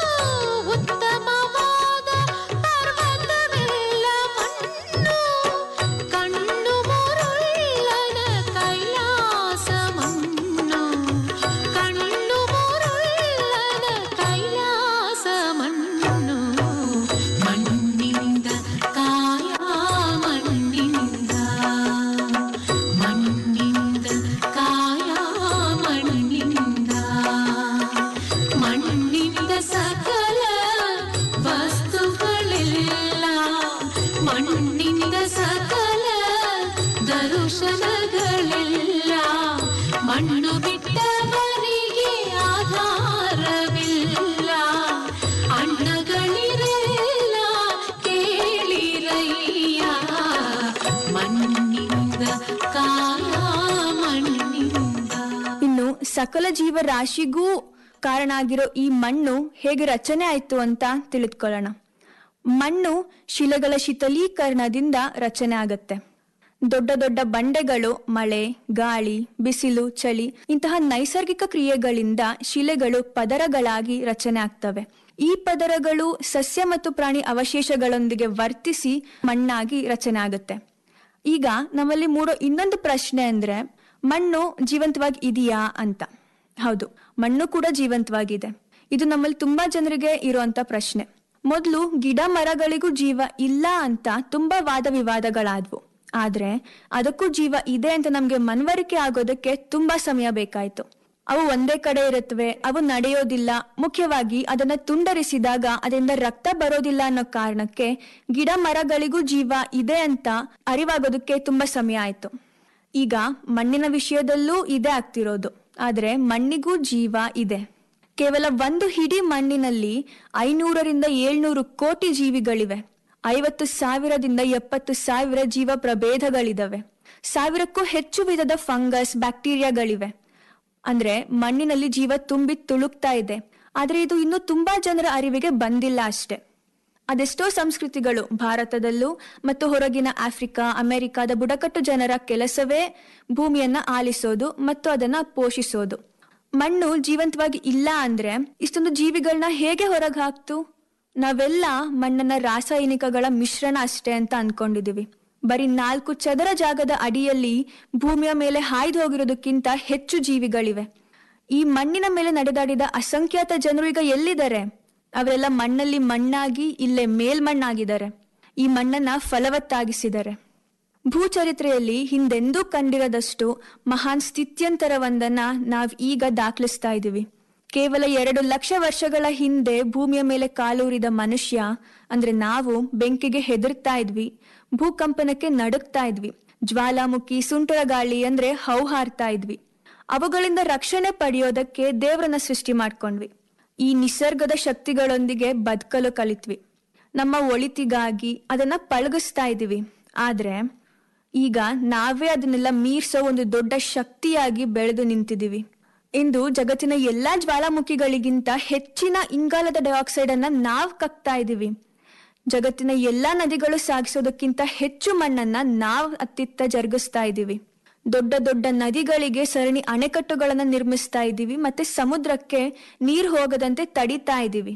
ಉತ್ತಮವಾದ ಪರ್ವತವೆಲ್ಲ ಮಣ್ಣು ಕಣ್ಣು ಮುರುಳ್ಳನ ಕೈಲಾಸ ಮಣ್ಣು ಕಣ್ಣು ಮುರುಳ್ಳನ ಕೈಲಾಸ ಮಣ್ಣು ಮಣ್ಣಿಂದ ಕಾಯ ಮಣ್ಣಿಂದ ಮಣ್ಣಿಂದ ಕಾಯ ಮಣ್ಣಿಂದ ಮಣ್ಣಿಂದ ಸಕಲ ವಸ್ತುಗಳೆಲ್ಲ ಮಣ್ಣಿಂದ ಸಕಲ ದರುಶನಗಳೆಲ್ಲ ಮಣ್ಣು ಬಿಟ್ಟವರಿಗೆ ಆಧಾರವಿಲ್ಲ ಅಣ್ಣಗಳಿರೆಲ್ಲ ಕೇಳಿರಯ್ಯ ಮಣ್ಣಿಂದ ಕಾಯ ಮಣ್ಣಿಂದ ಇನ್ನು ಸಕಲ ಜೀವರಾಶಿಗೂ ಕಾರಣ ಆಗಿರೋ ಈ ಮಣ್ಣು ಹೇಗೆ ರಚನೆ ಆಯ್ತು ಅಂತ ತಿಳಿದುಕೊಳ್ಳೋಣ ಮಣ್ಣು ಶಿಲೆಗಳ ಶೀತಲೀಕರಣದಿಂದ ರಚನೆ ಆಗತ್ತೆ ದೊಡ್ಡ ದೊಡ್ಡ ಬಂಡೆಗಳು ಮಳೆ ಗಾಳಿ ಬಿಸಿಲು ಚಳಿ ಇಂತಹ ನೈಸರ್ಗಿಕ ಕ್ರಿಯೆಗಳಿಂದ ಶಿಲೆಗಳು ಪದರಗಳಾಗಿ ರಚನೆ ಆಗ್ತವೆ ಈ ಪದರಗಳು ಸಸ್ಯ ಮತ್ತು ಪ್ರಾಣಿ ಅವಶೇಷಗಳೊಂದಿಗೆ ವರ್ತಿಸಿ ಮಣ್ಣಾಗಿ ರಚನೆ ಆಗುತ್ತೆ ಈಗ ನಮ್ಮಲ್ಲಿ ಮೂಡೋ ಇನ್ನೊಂದು ಪ್ರಶ್ನೆ ಅಂದ್ರೆ ಮಣ್ಣು ಜೀವಂತವಾಗಿ ಇದೆಯಾ ಅಂತ ಹೌದು ಮಣ್ಣು ಕೂಡ ಜೀವಂತವಾಗಿದೆ ಇದು ನಮ್ಮಲ್ಲಿ ತುಂಬಾ ಜನರಿಗೆ ಇರುವಂತ ಪ್ರಶ್ನೆ ಮೊದಲು ಗಿಡ ಮರಗಳಿಗೂ ಜೀವ ಇಲ್ಲ ಅಂತ ತುಂಬಾ ವಾದ ವಿವಾದಗಳಾದ್ವು ಆದ್ರೆ ಅದಕ್ಕೂ ಜೀವ ಇದೆ ಅಂತ ನಮ್ಗೆ ಮನವರಿಕೆ ಆಗೋದಕ್ಕೆ ತುಂಬಾ ಸಮಯ ಬೇಕಾಯ್ತು ಅವು ಒಂದೇ ಕಡೆ ಇರುತ್ತವೆ ಅವು ನಡೆಯೋದಿಲ್ಲ ಮುಖ್ಯವಾಗಿ ಅದನ್ನ ತುಂಡರಿಸಿದಾಗ ಅದರಿಂದ ರಕ್ತ ಬರೋದಿಲ್ಲ ಅನ್ನೋ ಕಾರಣಕ್ಕೆ ಗಿಡ ಮರಗಳಿಗೂ ಜೀವ ಇದೆ ಅಂತ ಅರಿವಾಗೋದಕ್ಕೆ ತುಂಬಾ ಸಮಯ ಆಯ್ತು ಈಗ ಮಣ್ಣಿನ ವಿಷಯದಲ್ಲೂ ಇದೇ ಆಗ್ತಿರೋದು ಆದ್ರೆ ಮಣ್ಣಿಗೂ ಜೀವ ಇದೆ ಕೇವಲ ಒಂದು ಹಿಡಿ ಮಣ್ಣಿನಲ್ಲಿ ಐನೂರರಿಂದ ಏಳ್ನೂರು ಕೋಟಿ ಜೀವಿಗಳಿವೆ ಐವತ್ತು ಸಾವಿರದಿಂದ ಎಪ್ಪತ್ತು ಸಾವಿರ ಜೀವ ಪ್ರಭೇದಗಳಿದಾವೆ ಸಾವಿರಕ್ಕೂ ಹೆಚ್ಚು ವಿಧದ ಫಂಗಸ್ ಬ್ಯಾಕ್ಟೀರಿಯಾಗಳಿವೆ ಅಂದ್ರೆ ಮಣ್ಣಿನಲ್ಲಿ ಜೀವ ತುಂಬಿ ತುಳುಕ್ತಾ ಇದೆ ಆದ್ರೆ ಇದು ಇನ್ನೂ ತುಂಬಾ ಜನರ ಅರಿವಿಗೆ ಬಂದಿಲ್ಲ ಅಷ್ಟೇ ಅದೆಷ್ಟೋ ಸಂಸ್ಕೃತಿಗಳು ಭಾರತದಲ್ಲೂ ಮತ್ತು ಹೊರಗಿನ ಆಫ್ರಿಕಾ ಅಮೆರಿಕಾದ ಬುಡಕಟ್ಟು ಜನರ ಕೆಲಸವೇ ಭೂಮಿಯನ್ನ ಆಲಿಸೋದು ಮತ್ತು ಅದನ್ನ ಪೋಷಿಸೋದು ಮಣ್ಣು ಜೀವಂತವಾಗಿ ಇಲ್ಲ ಅಂದ್ರೆ ಇಷ್ಟೊಂದು ಜೀವಿಗಳನ್ನ ಹೇಗೆ ಹೊರಗೆ ಹಾಕ್ತು ನಾವೆಲ್ಲ ಮಣ್ಣನ್ನ ರಾಸಾಯನಿಕಗಳ ಮಿಶ್ರಣ ಅಷ್ಟೇ ಅಂತ ಅನ್ಕೊಂಡಿದೀವಿ ಬರೀ ನಾಲ್ಕು ಚದರ ಜಾಗದ ಅಡಿಯಲ್ಲಿ ಭೂಮಿಯ ಮೇಲೆ ಹಾಯ್ದು ಹೋಗಿರೋದಕ್ಕಿಂತ ಹೆಚ್ಚು ಜೀವಿಗಳಿವೆ ಈ ಮಣ್ಣಿನ ಮೇಲೆ ನಡೆದಾಡಿದ ಅಸಂಖ್ಯಾತ ಜನರು ಈಗ ಎಲ್ಲಿದ್ದಾರೆ ಅವರೆಲ್ಲ ಮಣ್ಣಲ್ಲಿ ಮಣ್ಣಾಗಿ ಇಲ್ಲೇ ಮೇಲ್ಮಣ್ಣಾಗಿದ್ದಾರೆ ಈ ಮಣ್ಣನ್ನ ಫಲವತ್ತಾಗಿಸಿದ್ದಾರೆ ಭೂಚರಿತ್ರೆಯಲ್ಲಿ ಹಿಂದೆಂದೂ ಕಂಡಿರದಷ್ಟು ಮಹಾನ್ ಸ್ಥಿತ್ಯಂತರವೊಂದನ್ನ ನಾವ್ ಈಗ ದಾಖಲಿಸ್ತಾ ಇದೀವಿ ಕೇವಲ ಎರಡು ಲಕ್ಷ ವರ್ಷಗಳ ಹಿಂದೆ ಭೂಮಿಯ ಮೇಲೆ ಕಾಲೂರಿದ ಮನುಷ್ಯ ಅಂದ್ರೆ ನಾವು ಬೆಂಕಿಗೆ ಹೆದರ್ತಾ ಇದ್ವಿ ಭೂಕಂಪನಕ್ಕೆ ನಡುಗ್ತಾ ಇದ್ವಿ ಜ್ವಾಲಾಮುಖಿ ಸುಂಟರ ಗಾಳಿ ಅಂದ್ರೆ ಹೌಹಾರ್ತಾ ಇದ್ವಿ ಅವುಗಳಿಂದ ರಕ್ಷಣೆ ಪಡೆಯೋದಕ್ಕೆ ದೇವರನ್ನ ಸೃಷ್ಟಿ ಮಾಡ್ಕೊಂಡ್ವಿ ಈ ನಿಸರ್ಗದ ಶಕ್ತಿಗಳೊಂದಿಗೆ ಬದುಕಲು ಕಲಿತ್ವಿ ನಮ್ಮ ಒಳಿತಿಗಾಗಿ ಅದನ್ನ ಪಳಗಿಸ್ತಾ ಇದೀವಿ ಆದ್ರೆ ಈಗ ನಾವೇ ಅದನ್ನೆಲ್ಲ ಮೀರ್ಸೋ ಒಂದು ದೊಡ್ಡ ಶಕ್ತಿಯಾಗಿ ಬೆಳೆದು ನಿಂತಿದೀವಿ ಇಂದು ಜಗತ್ತಿನ ಎಲ್ಲಾ ಜ್ವಾಲಾಮುಖಿಗಳಿಗಿಂತ ಹೆಚ್ಚಿನ ಇಂಗಾಲದ ಡೈಆಕ್ಸೈಡ್ ಅನ್ನ ನಾವ್ ಕಕ್ತಾ ಇದೀವಿ ಜಗತ್ತಿನ ಎಲ್ಲಾ ನದಿಗಳು ಸಾಗಿಸೋದಕ್ಕಿಂತ ಹೆಚ್ಚು ಮಣ್ಣನ್ನ ನಾವ್ ಅತ್ತಿತ್ತ ಜರುಗಿಸ್ತಾ ಇದೀವಿ ದೊಡ್ಡ ದೊಡ್ಡ ನದಿಗಳಿಗೆ ಸರಣಿ ಅಣೆಕಟ್ಟುಗಳನ್ನ ನಿರ್ಮಿಸ್ತಾ ಇದೀವಿ ಮತ್ತೆ ಸಮುದ್ರಕ್ಕೆ ನೀರ್ ಹೋಗದಂತೆ ತಡಿತಾ ಇದೀವಿ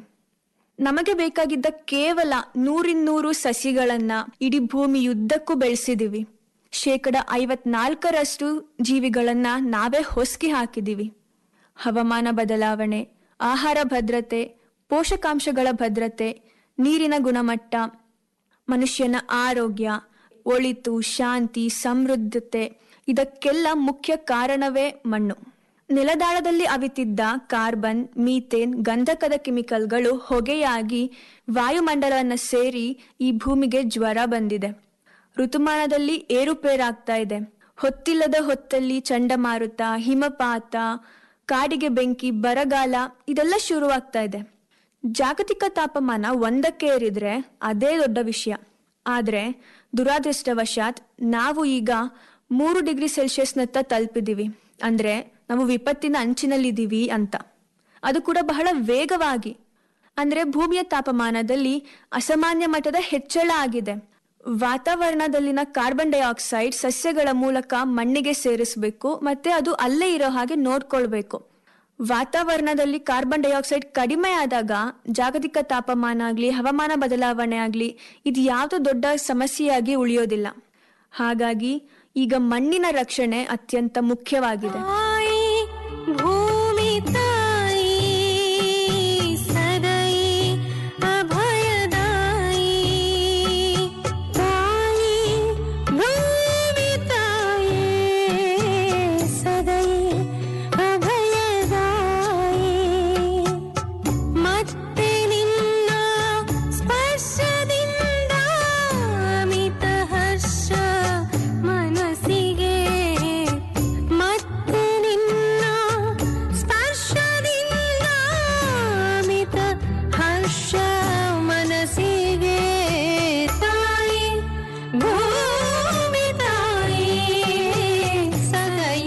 ನಮಗೆ ಬೇಕಾಗಿದ್ದ ಕೇವಲ ನೂರಿನ್ನೂರು ಸಸಿಗಳನ್ನ ಇಡೀ ಭೂಮಿಯುದ್ದಕ್ಕೂ ಬೆಳೆಸಿದೀವಿ ಶೇಕಡ ಐವತ್ನಾಲ್ಕರಷ್ಟು ಜೀವಿಗಳನ್ನ ನಾವೇ ಹೊಸಕಿ ಹಾಕಿದೀವಿ ಹವಾಮಾನ ಬದಲಾವಣೆ ಆಹಾರ ಭದ್ರತೆ ಪೋಷಕಾಂಶಗಳ ಭದ್ರತೆ ನೀರಿನ ಗುಣಮಟ್ಟ ಮನುಷ್ಯನ ಆರೋಗ್ಯ ಒಳಿತು ಶಾಂತಿ ಸಮೃದ್ಧತೆ ಇದಕ್ಕೆಲ್ಲ ಮುಖ್ಯ ಕಾರಣವೇ ಮಣ್ಣು ನೆಲದಾಳದಲ್ಲಿ ಅವಿತಿದ್ದ ಕಾರ್ಬನ್ ಮೀಥೇನ್ ಗಂಧಕದ ಕೆಮಿಕಲ್ಗಳು ಹೊಗೆಯಾಗಿ ವಾಯುಮಂಡಲವನ್ನ ಸೇರಿ ಈ ಭೂಮಿಗೆ ಜ್ವರ ಬಂದಿದೆ ಋತುಮಾನದಲ್ಲಿ ಏರುಪೇರಾಗ್ತಾ ಇದೆ ಹೊತ್ತಿಲ್ಲದ ಹೊತ್ತಲ್ಲಿ ಚಂಡಮಾರುತ ಹಿಮಪಾತ ಕಾಡಿಗೆ ಬೆಂಕಿ ಬರಗಾಲ ಇದೆಲ್ಲ ಶುರುವಾಗ್ತಾ ಇದೆ ಜಾಗತಿಕ ತಾಪಮಾನ ಒಂದಕ್ಕೆ ಏರಿದ್ರೆ ಅದೇ ದೊಡ್ಡ ವಿಷಯ ಆದ್ರೆ ದುರಾದೃಷ್ಟವಶಾತ್ ನಾವು ಈಗ ಮೂರು ಡಿಗ್ರಿ ಸೆಲ್ಸಿಯಸ್ನತ್ತ ತಲುಪಿದೀವಿ ಅಂದ್ರೆ ನಾವು ವಿಪತ್ತಿನ ಅಂಚಿನಲ್ಲಿದ್ದೀವಿ ಅಂತ ಅದು ಕೂಡ ಬಹಳ ವೇಗವಾಗಿ ಅಂದ್ರೆ ಭೂಮಿಯ ತಾಪಮಾನದಲ್ಲಿ ಅಸಾಮಾನ್ಯ ಮಟ್ಟದ ಹೆಚ್ಚಳ ಆಗಿದೆ ವಾತಾವರಣದಲ್ಲಿನ ಕಾರ್ಬನ್ ಡೈಆಕ್ಸೈಡ್ ಸಸ್ಯಗಳ ಮೂಲಕ ಮಣ್ಣಿಗೆ ಸೇರಿಸಬೇಕು ಮತ್ತೆ ಅದು ಅಲ್ಲೇ ಇರೋ ಹಾಗೆ ನೋಡ್ಕೊಳ್ಬೇಕು ವಾತಾವರಣದಲ್ಲಿ ಕಾರ್ಬನ್ ಡೈಆಕ್ಸೈಡ್ ಕಡಿಮೆ ಆದಾಗ ಜಾಗತಿಕ ತಾಪಮಾನ ಆಗ್ಲಿ ಹವಾಮಾನ ಬದಲಾವಣೆ ಆಗ್ಲಿ ಇದು ಯಾವುದು ದೊಡ್ಡ ಸಮಸ್ಯೆಯಾಗಿ ಉಳಿಯೋದಿಲ್ಲ ಹಾಗಾಗಿ ಈಗ ಮಣ್ಣಿನ ರಕ್ಷಣೆ ಅತ್ಯಂತ ಮುಖ್ಯವಾಗಿದೆ ಭೂಮಿ ತಾಯಿ ಸದೈ ಅಭಯದಾಯಿ ತಾಯಿ ಭೂಮಿ ತಾಯಿ ಸದೈ ಅಭಯದಾಯಿ ಮತ್ತೆ ನಿನ್ನ ಸ್ಪರ್ಶದಿಂದ ಅಮಿತ ಹರ್ಷ ಮನಸ್ಸಿಗೆ ಮತ್ತೆ ನಿನ್ನ ಸ್ಪರ್ಶದಿಂದ ಅಮಿತ ಹರ್ಷ ಮನಸ್ಸಿಗೆ ತಾಯಿ ಭೂಮಿ ತಾಯಿ ಸದೈ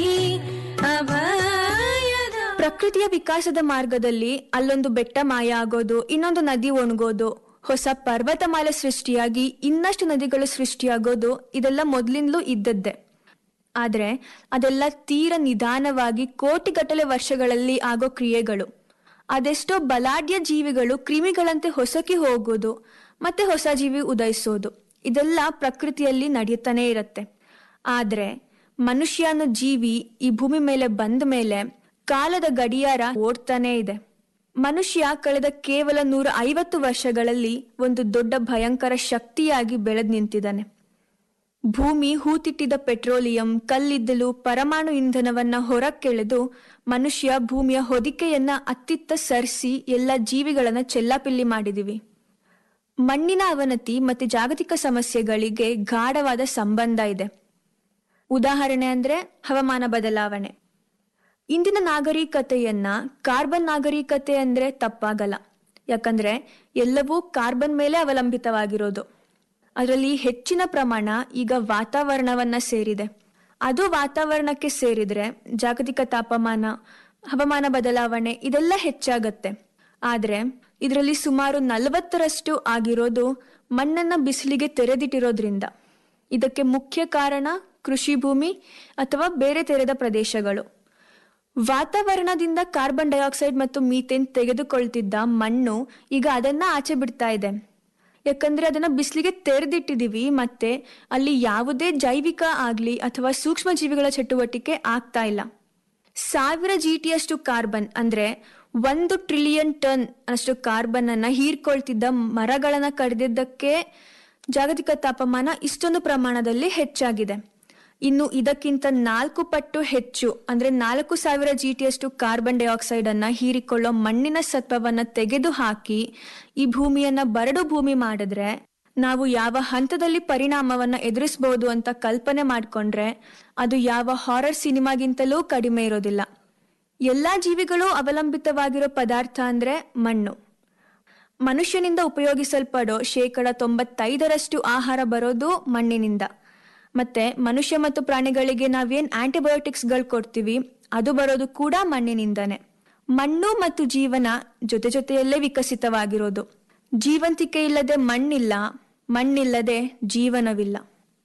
ಅಭಯದ ಪ್ರಕೃತಿಯ ವಿಕಾಸದ ಮಾರ್ಗದಲ್ಲಿ ಅಲ್ಲೊಂದು ಬೆಟ್ಟ ಮಾಯ ಆಗೋದು ಇನ್ನೊಂದು ನದಿ ಒಣಗೋದು ಹೊಸ ಪರ್ವತಮಾಲೆ ಸೃಷ್ಟಿಯಾಗಿ ಇನ್ನಷ್ಟು ನದಿಗಳು ಸೃಷ್ಟಿಯಾಗೋದು ಇದೆಲ್ಲ ಮೊದಲಿಂದಲೂ ಇದ್ದದ್ದೇ ಆದ್ರೆ ಅದೆಲ್ಲ ತೀರ ನಿಧಾನವಾಗಿ ಕೋಟಿಗಟ್ಟಲೆ ವರ್ಷಗಳಲ್ಲಿ ಆಗೋ ಕ್ರಿಯೆಗಳು ಅದೆಷ್ಟೋ ಬಲಾಢ್ಯ ಜೀವಿಗಳು ಕ್ರಿಮಿಗಳಂತೆ ಹೊಸಕಿ ಹೋಗೋದು ಮತ್ತೆ ಹೊಸ ಜೀವಿ ಉದಯಿಸೋದು ಇದೆಲ್ಲ ಪ್ರಕೃತಿಯಲ್ಲಿ ನಡೆಯುತ್ತಾನೆ ಇರುತ್ತೆ ಆದ್ರೆ ಮನುಷ್ಯ ಅನ್ನೋ ಜೀವಿ ಈ ಭೂಮಿ ಮೇಲೆ ಬಂದ ಮೇಲೆ ಕಾಲದ ಗಡಿಯಾರ ಓಡ್ತಾನೇ ಇದೆ ಮನುಷ್ಯ ಕಳೆದ ಕೇವಲ ನೂರ ಐವತ್ತು ವರ್ಷಗಳಲ್ಲಿ ಒಂದು ದೊಡ್ಡ ಭಯಂಕರ ಶಕ್ತಿಯಾಗಿ ಬೆಳೆದ್ ನಿಂತಿದ್ದಾನೆ ಭೂಮಿ ಹೂತಿಟ್ಟಿದ ಪೆಟ್ರೋಲಿಯಂ ಕಲ್ಲಿದ್ದಲು ಪರಮಾಣು ಇಂಧನವನ್ನ ಹೊರಕ್ಕೆಳೆದು ಮನುಷ್ಯ ಭೂಮಿಯ ಹೊದಿಕೆಯನ್ನ ಅತ್ತಿತ್ತ ಸರಿಸಿ ಎಲ್ಲ ಜೀವಿಗಳನ್ನ ಚೆಲ್ಲಾಪಿಲ್ಲಿ ಮಾಡಿದಿವಿ ಮಣ್ಣಿನ ಅವನತಿ ಮತ್ತೆ ಜಾಗತಿಕ ಸಮಸ್ಯೆಗಳಿಗೆ ಗಾಢವಾದ ಸಂಬಂಧ ಇದೆ ಉದಾಹರಣೆ ಅಂದ್ರೆ ಹವಾಮಾನ ಬದಲಾವಣೆ ಇಂದಿನ ನಾಗರಿಕತೆಯನ್ನ ಕಾರ್ಬನ್ ನಾಗರಿಕತೆ ಅಂದ್ರೆ ತಪ್ಪಾಗಲ್ಲ ಯಾಕಂದ್ರೆ ಎಲ್ಲವೂ ಕಾರ್ಬನ್ ಮೇಲೆ ಅವಲಂಬಿತವಾಗಿರೋದು ಅದರಲ್ಲಿ ಹೆಚ್ಚಿನ ಪ್ರಮಾಣ ಈಗ ವಾತಾವರಣವನ್ನ ಸೇರಿದೆ ಅದು ವಾತಾವರಣಕ್ಕೆ ಸೇರಿದ್ರೆ ಜಾಗತಿಕ ತಾಪಮಾನ ಹವಾಮಾನ ಬದಲಾವಣೆ ಇದೆಲ್ಲ ಹೆಚ್ಚಾಗತ್ತೆ ಆದ್ರೆ ಇದರಲ್ಲಿ ಸುಮಾರು ನಲವತ್ತರಷ್ಟು ಆಗಿರೋದು ಮಣ್ಣನ್ನ ಬಿಸಿಲಿಗೆ ತೆರೆದಿಟ್ಟಿರೋದ್ರಿಂದ ಇದಕ್ಕೆ ಮುಖ್ಯ ಕಾರಣ ಕೃಷಿ ಭೂಮಿ ಅಥವಾ ಬೇರೆ ತೆರೆದ ಪ್ರದೇಶಗಳು ವಾತಾವರಣದಿಂದ ಕಾರ್ಬನ್ ಡೈಆಕ್ಸೈಡ್ ಮತ್ತು ಮೀಥೇನ್ ತೆಗೆದುಕೊಳ್ತಿದ್ದ ಮಣ್ಣು ಈಗ ಅದನ್ನ ಆಚೆ ಬಿಡ್ತಾ ಇದೆ ಯಾಕಂದ್ರೆ ಅದನ್ನ ಬಿಸಿಲಿಗೆ ತೆರೆದಿಟ್ಟಿದೀವಿ ಮತ್ತೆ ಅಲ್ಲಿ ಯಾವುದೇ ಜೈವಿಕ ಆಗ್ಲಿ ಅಥವಾ ಸೂಕ್ಷ್ಮ ಜೀವಿಗಳ ಚಟುವಟಿಕೆ ಆಗ್ತಾ ಇಲ್ಲ ಸಾವಿರ ಜಿಟಿಯಷ್ಟು ಕಾರ್ಬನ್ ಅಂದ್ರೆ ಒಂದು ಟ್ರಿಲಿಯನ್ ಟನ್ ಅಷ್ಟು ಕಾರ್ಬನ್ ಅನ್ನ ಹೀರ್ಕೊಳ್ತಿದ್ದ ಮರಗಳನ್ನ ಕಡಿದಿದ್ದಕ್ಕೆ ಜಾಗತಿಕ ತಾಪಮಾನ ಇಷ್ಟೊಂದು ಪ್ರಮಾಣದಲ್ಲಿ ಹೆಚ್ಚಾಗಿದೆ ಇನ್ನು ಇದಕ್ಕಿಂತ ನಾಲ್ಕು ಪಟ್ಟು ಹೆಚ್ಚು ಅಂದ್ರೆ ನಾಲ್ಕು ಸಾವಿರ ಜಿ ಟಿಯಷ್ಟು ಕಾರ್ಬನ್ ಡೈಆಕ್ಸೈಡ್ ಅನ್ನ ಹೀರಿಕೊಳ್ಳೋ ಮಣ್ಣಿನ ಸತ್ವವನ್ನ ತೆಗೆದು ಹಾಕಿ ಈ ಭೂಮಿಯನ್ನ ಬರಡು ಭೂಮಿ ಮಾಡಿದ್ರೆ ನಾವು ಯಾವ ಹಂತದಲ್ಲಿ ಪರಿಣಾಮವನ್ನ ಎದುರಿಸಬಹುದು ಅಂತ ಕಲ್ಪನೆ ಮಾಡ್ಕೊಂಡ್ರೆ ಅದು ಯಾವ ಹಾರರ್ ಸಿನಿಮಾಗಿಂತಲೂ ಕಡಿಮೆ ಇರೋದಿಲ್ಲ ಎಲ್ಲಾ ಜೀವಿಗಳು ಅವಲಂಬಿತವಾಗಿರೋ ಪದಾರ್ಥ ಅಂದ್ರೆ ಮಣ್ಣು ಮನುಷ್ಯನಿಂದ ಉಪಯೋಗಿಸಲ್ಪಡೋ ಶೇಕಡ ತೊಂಬತ್ತೈದರಷ್ಟು ಆಹಾರ ಬರೋದು ಮಣ್ಣಿನಿಂದ ಮತ್ತೆ ಮನುಷ್ಯ ಮತ್ತು ಪ್ರಾಣಿಗಳಿಗೆ ನಾವೇನ್ ಆಂಟಿಬಯೋಟಿಕ್ಸ್ಗಳು ಕೊಡ್ತೀವಿ ಅದು ಬರೋದು ಕೂಡ ಮಣ್ಣಿನಿಂದಾನೆ ಮಣ್ಣು ಮತ್ತು ಜೀವನ ಜೊತೆ ಜೊತೆಯಲ್ಲೇ ವಿಕಸಿತವಾಗಿರೋದು ಜೀವಂತಿಕೆ ಇಲ್ಲದೆ ಮಣ್ಣಿಲ್ಲ ಮಣ್ಣಿಲ್ಲದೆ ಜೀವನವಿಲ್ಲ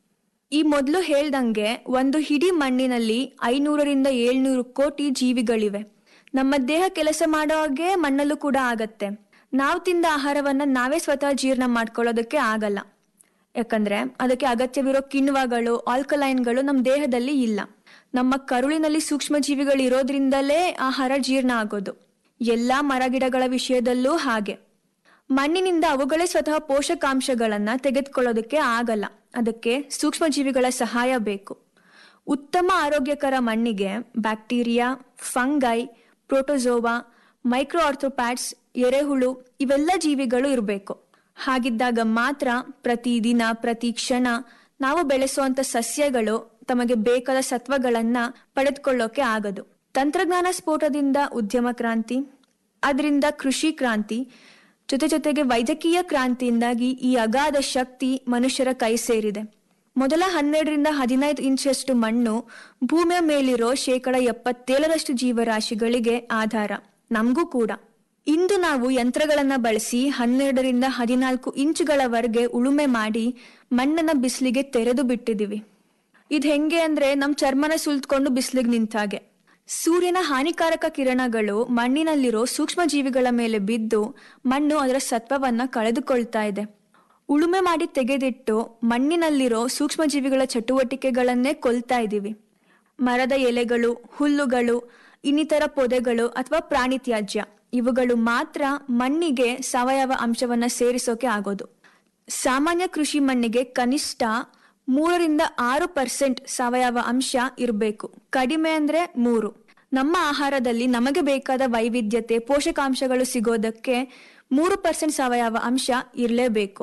ಈ ಮೊದಲು ಹೇಳ್ದಂಗೆ ಒಂದು ಹಿಡಿ ಮಣ್ಣಿನಲ್ಲಿ ಐನೂರರಿಂದ ಏಳ್ನೂರು ಕೋಟಿ ಜೀವಿಗಳಿವೆ ನಮ್ಮ ದೇಹ ಕೆಲಸ ಮಾಡೋ ಹಾಗೆ ಮಣ್ಣಲ್ಲೂ ಕೂಡ ಆಗತ್ತೆ ನಾವು ತಿಂದ ಆಹಾರವನ್ನ ನಾವೇ ಸ್ವತಃ ಜೀರ್ಣ ಮಾಡ್ಕೊಳ್ಳೋದಕ್ಕೆ ಆಗಲ್ಲ ಯಾಕಂದ್ರೆ ಅದಕ್ಕೆ ಅಗತ್ಯವಿರೋ ಕಿಣ್ವಗಳು ಆಲ್ಕಲೈನ್ಗಳು ನಮ್ಮ ದೇಹದಲ್ಲಿ ಇಲ್ಲ ನಮ್ಮ ಕರುಳಿನಲ್ಲಿ ಸೂಕ್ಷ್ಮ ಜೀವಿಗಳು ಇರೋದ್ರಿಂದಲೇ ಆಹಾರ ಜೀರ್ಣ ಆಗೋದು ಎಲ್ಲಾ ಮರಗಿಡಗಳ ವಿಷಯದಲ್ಲೂ ಹಾಗೆ ಮಣ್ಣಿನಿಂದ ಅವುಗಳೇ ಸ್ವತಃ ಪೋಷಕಾಂಶಗಳನ್ನ ತೆಗೆದುಕೊಳ್ಳೋದಕ್ಕೆ ಆಗಲ್ಲ ಅದಕ್ಕೆ ಸೂಕ್ಷ್ಮ ಜೀವಿಗಳ ಸಹಾಯ ಬೇಕು ಉತ್ತಮ ಆರೋಗ್ಯಕರ ಮಣ್ಣಿಗೆ bacteria fungi protozoa micro arthropods ಎರೆಹುಳು ಇವೆಲ್ಲ ಜೀವಿಗಳು ಇರಬೇಕು ಹಾಗಿದ್ದಾಗ ಮಾತ್ರ ಪ್ರತಿದಿನ ಪ್ರತಿ ಕ್ಷಣ ನಾವು ಬೆಳೆಸುವಂತ ಸಸ್ಯಗಳು ತಮಗೆ ಬೇಕಾದ ಸತ್ವಗಳನ್ನ ಪಡೆದುಕೊಳ್ಳೋಕೆ ಆಗದು ತಂತ್ರಜ್ಞಾನ ಸ್ಫೋಟದಿಂದ ಉದ್ಯಮ ಕ್ರಾಂತಿ ಅದರಿಂದ ಕೃಷಿ ಕ್ರಾಂತಿ ಜೊತೆ ಜೊತೆಗೆ ವೈದ್ಯಕೀಯ ಕ್ರಾಂತಿಯಿಂದಾಗಿ ಈ ಅಗಾಧ ಶಕ್ತಿ ಮನುಷ್ಯರ ಕೈ ಸೇರಿದೆ ಮೊದಲ ಹನ್ನೆರಡರಿಂದ ಹದಿನೈದು ಇಂಚಷ್ಟು ಮಣ್ಣು ಭೂಮಿಯ ಮೇಲಿರೋ ಶೇಕಡ ಎಪ್ಪತ್ತೇಳರಷ್ಟು ಜೀವರಾಶಿಗಳಿಗೆ ಆಧಾರ ನಮಗೂ ಕೂಡ ಇಂದು ನಾವು ಯಂತ್ರಗಳನ್ನ ಬಳಸಿ ಹನ್ನೆರಡರಿಂದ ಹದಿನಾಲ್ಕು ಇಂಚುಗಳವರೆಗೆ ಉಳುಮೆ ಮಾಡಿ ಮಣ್ಣನ್ನ ಬಿಸಿಲಿಗೆ ತೆರೆದು ಬಿಟ್ಟಿದೀವಿ ಇದ್ ಹೆಂಗೆ ಅಂದ್ರೆ ನಮ್ ಚರ್ಮನ ಸುಲ್ತ್ಕೊಂಡು ಬಿಸಿಲಿಗೆ ನಿಂತಾಗೆ ಸೂರ್ಯನ ಹಾನಿಕಾರಕ ಕಿರಣಗಳು ಮಣ್ಣಿನಲ್ಲಿರೋ ಸೂಕ್ಷ್ಮ ಜೀವಿಗಳ ಮೇಲೆ ಬಿದ್ದು ಮಣ್ಣು ಅದರ ಸತ್ವವನ್ನ ಕಳೆದುಕೊಳ್ತಾ ಇದೆ ಉಳುಮೆ ಮಾಡಿ ತೆಗೆದಿಟ್ಟು ಮಣ್ಣಿನಲ್ಲಿರೋ ಸೂಕ್ಷ್ಮ ಜೀವಿಗಳ ಚಟುವಟಿಕೆಗಳನ್ನೇ ಕೊಲ್ತಾ ಇದ್ದೀವಿ ಮರದ ಎಲೆಗಳು ಹುಲ್ಲುಗಳು ಇನ್ನಿತರ ಪೊದೆಗಳು ಅಥವಾ ಪ್ರಾಣಿ ತ್ಯಾಜ್ಯ ಇವುಗಳು ಮಾತ್ರ ಮಣ್ಣಿಗೆ ಸಾವಯವ ಅಂಶವನ್ನ ಸೇರಿಸೋಕೆ ಆಗೋದು ಸಾಮಾನ್ಯ ಕೃಷಿ ಮಣ್ಣಿಗೆ ಕನಿಷ್ಠ ಮೂರರಿಂದ ಆರು ಪರ್ಸೆಂಟ್ ಸಾವಯವ ಅಂಶ ಇರಬೇಕು ಕಡಿಮೆ ಅಂದ್ರೆ ಮೂರು ನಮ್ಮ ಆಹಾರದಲ್ಲಿ ನಮಗೆ ಬೇಕಾದ ವೈವಿಧ್ಯತೆ ಪೋಷಕಾಂಶಗಳು ಸಿಗೋದಕ್ಕೆ ಮೂರು ಪರ್ಸೆಂಟ್ ಸಾವಯವ ಅಂಶ ಇರಲೇಬೇಕು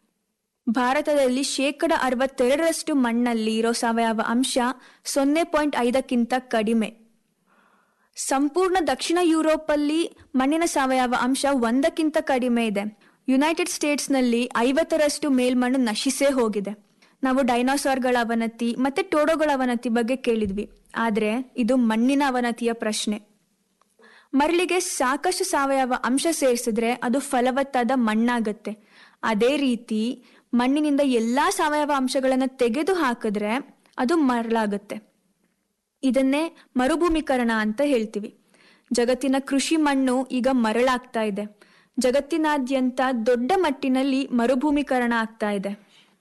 ಭಾರತದಲ್ಲಿ ಶೇಕಡ ಅರವತ್ತೆರಡರಷ್ಟು ಮಣ್ಣಲ್ಲಿ ಇರೋ ಸಾವಯವ ಅಂಶ ಸೊನ್ನೆ ಪಾಯಿಂಟ್ ಐದಕ್ಕಿಂತ ಕಡಿಮೆ ಸಂಪೂರ್ಣ ದಕ್ಷಿಣ ಯುರೋಪಲ್ಲಿ ಮಣ್ಣಿನ ಸಾವಯವ ಅಂಶ ಒಂದಕ್ಕಿಂತ ಕಡಿಮೆ ಇದೆ ಯುನೈಟೆಡ್ ಸ್ಟೇಟ್ಸ್ನಲ್ಲಿ ಐವತ್ತರಷ್ಟು ಮೇಲ್ಮಣ್ಣು ನಶಿಸೇ ಹೋಗಿದೆ ನಾವು ಡೈನೋಸಾರ್ಗಳ ಅವನತಿ ಮತ್ತೆ ಟೋಡೋಗಳ ಅವನತಿ ಬಗ್ಗೆ ಕೇಳಿದ್ವಿ ಆದ್ರೆ ಇದು ಮಣ್ಣಿನ ಅವನತಿಯ ಪ್ರಶ್ನೆ ಮರಳಿಗೆ ಸಾಕಷ್ಟು ಸಾವಯವ ಅಂಶ ಸೇರಿಸಿದ್ರೆ ಅದು ಫಲವತ್ತಾದ ಮಣ್ಣಾಗತ್ತೆ ಅದೇ ರೀತಿ ಮಣ್ಣಿನಿಂದ ಎಲ್ಲಾ ಸಾವಯವ ಅಂಶಗಳನ್ನ ತೆಗೆದು ಹಾಕಿದ್ರೆ ಅದು ಮರಳಾಗತ್ತೆ ಇದನ್ನೇ ಮರುಭೂಮೀಕರಣ ಅಂತ ಹೇಳ್ತೀವಿ ಜಗತ್ತಿನ ಕೃಷಿ ಮಣ್ಣು ಈಗ ಮರಳಾಗ್ತಾ ಇದೆ ಜಗತ್ತಿನಾದ್ಯಂತ ದೊಡ್ಡ ಮಟ್ಟಿನಲ್ಲಿ ಮರುಭೂಮೀಕರಣ ಆಗ್ತಾ ಇದೆ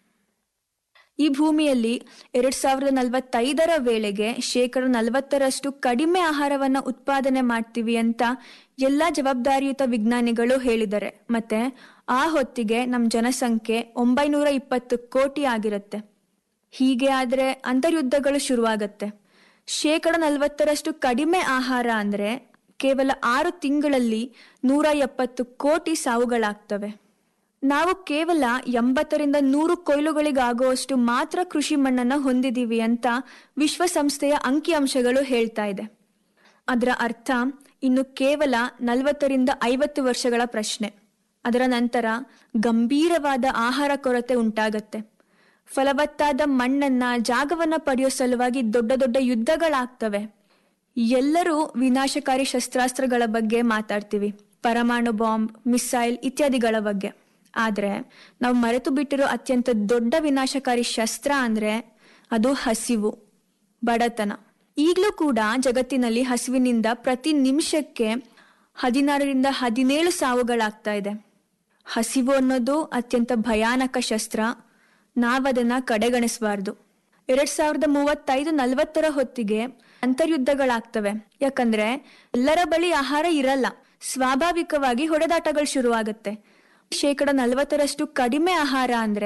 ಈ ಭೂಮಿಯಲ್ಲಿ ಎರಡ್ ಸಾವಿರದ ನಲವತ್ತೈದರ ವೇಳೆಗೆ ಶೇಕಡ ನಲವತ್ತರಷ್ಟು ಕಡಿಮೆ ಆಹಾರವನ್ನ ಉತ್ಪಾದನೆ ಮಾಡ್ತೀವಿ ಅಂತ ಎಲ್ಲಾ ಜವಾಬ್ದಾರಿಯುತ ವಿಜ್ಞಾನಿಗಳು ಹೇಳಿದ್ದಾರೆ ಮತ್ತೆ ಆ ಹೊತ್ತಿಗೆ ನಮ್ ಜನಸಂಖ್ಯೆ ಒಂಬೈನೂರ ಇಪ್ಪತ್ತು ಕೋಟಿ ಆಗಿರುತ್ತೆ ಹೀಗೆ ಆದ್ರೆ ಅಂತರ್ಯುದ್ಧಗಳು ಶುರುವಾಗತ್ತೆ ಶೇಕಡ ನಲವತ್ತರಷ್ಟು ಕಡಿಮೆ ಆಹಾರ ಅಂದ್ರೆ ಕೇವಲ ಆರು ತಿಂಗಳಲ್ಲಿ ನೂರ ಎಪ್ಪತ್ತು ಕೋಟಿ ಸಾವುಗಳಾಗ್ತವೆ ನಾವು ಕೇವಲ ಎಂಬತ್ತರಿಂದ ನೂರು ಕೊಯ್ಲುಗಳಿಗಾಗುವಷ್ಟು ಮಾತ್ರ ಕೃಷಿ ಮಣ್ಣನ್ನ ಹೊಂದಿದೀವಿ ಅಂತ ವಿಶ್ವಸಂಸ್ಥೆಯ ಅಂಕಿಅಂಶಗಳು ಹೇಳ್ತಾ ಇದೆ ಅದರ ಅರ್ಥ ಇನ್ನು ಕೇವಲ ನಲವತ್ತರಿಂದ ಐವತ್ತು ವರ್ಷಗಳ ಪ್ರಶ್ನೆ ಅದರ ನಂತರ ಗಂಭೀರವಾದ ಆಹಾರ ಕೊರತೆ ಉಂಟಾಗತ್ತೆ ಫಲವತ್ತಾದ ಮಣ್ಣನ್ನ ಜಾಗವನ್ನ ಪಡೆಯೋ ಸಲುವಾಗಿ ದೊಡ್ಡ ದೊಡ್ಡ ಯುದ್ಧಗಳಾಗ್ತವೆ ಎಲ್ಲರೂ ವಿನಾಶಕಾರಿ ಶಸ್ತ್ರಾಸ್ತ್ರಗಳ ಬಗ್ಗೆ ಮಾತಾಡ್ತೀವಿ ಪರಮಾಣು ಬಾಂಬ್ ಮಿಸೈಲ್ ಇತ್ಯಾದಿಗಳ ಬಗ್ಗೆ ಆದ್ರೆ ನಾವು ಮರೆತು ಬಿಟ್ಟಿರೋ ಅತ್ಯಂತ ದೊಡ್ಡ ವಿನಾಶಕಾರಿ ಶಸ್ತ್ರ ಅಂದ್ರೆ ಅದು ಹಸಿವು ಬಡತನ ಈಗಲೂ ಕೂಡ ಜಗತ್ತಿನಲ್ಲಿ ಹಸಿವಿನಿಂದ ಪ್ರತಿ ನಿಮಿಷಕ್ಕೆ ಹದಿನಾರರಿಂದ ಹದಿನೇಳು ಸಾವುಗಳಾಗ್ತಾ ಇದೆ ಹಸಿವು ಅನ್ನೋದು ಅತ್ಯಂತ ಭಯಾನಕ ಶಸ್ತ್ರ ನಾವದನ್ನ ಕಡೆಗಣಿಸಬಾರ್ದು ಎರಡ್ ಸಾವಿರದ ಮೂವತ್ತೈದು ನಲವತ್ತರ ಹೊತ್ತಿಗೆ ಅಂತರ್ಯುದ್ಧಗಳಾಗ್ತವೆ ಯಾಕಂದ್ರೆ ಎಲ್ಲರ ಬಳಿ ಆಹಾರ ಇರಲ್ಲ ಸ್ವಾಭಾವಿಕವಾಗಿ ಹೊಡೆದಾಟಗಳು ಶುರುವಾಗತ್ತೆ ಶೇಕಡ ನಲವತ್ತರಷ್ಟು ಕಡಿಮೆ ಆಹಾರ ಅಂದ್ರೆ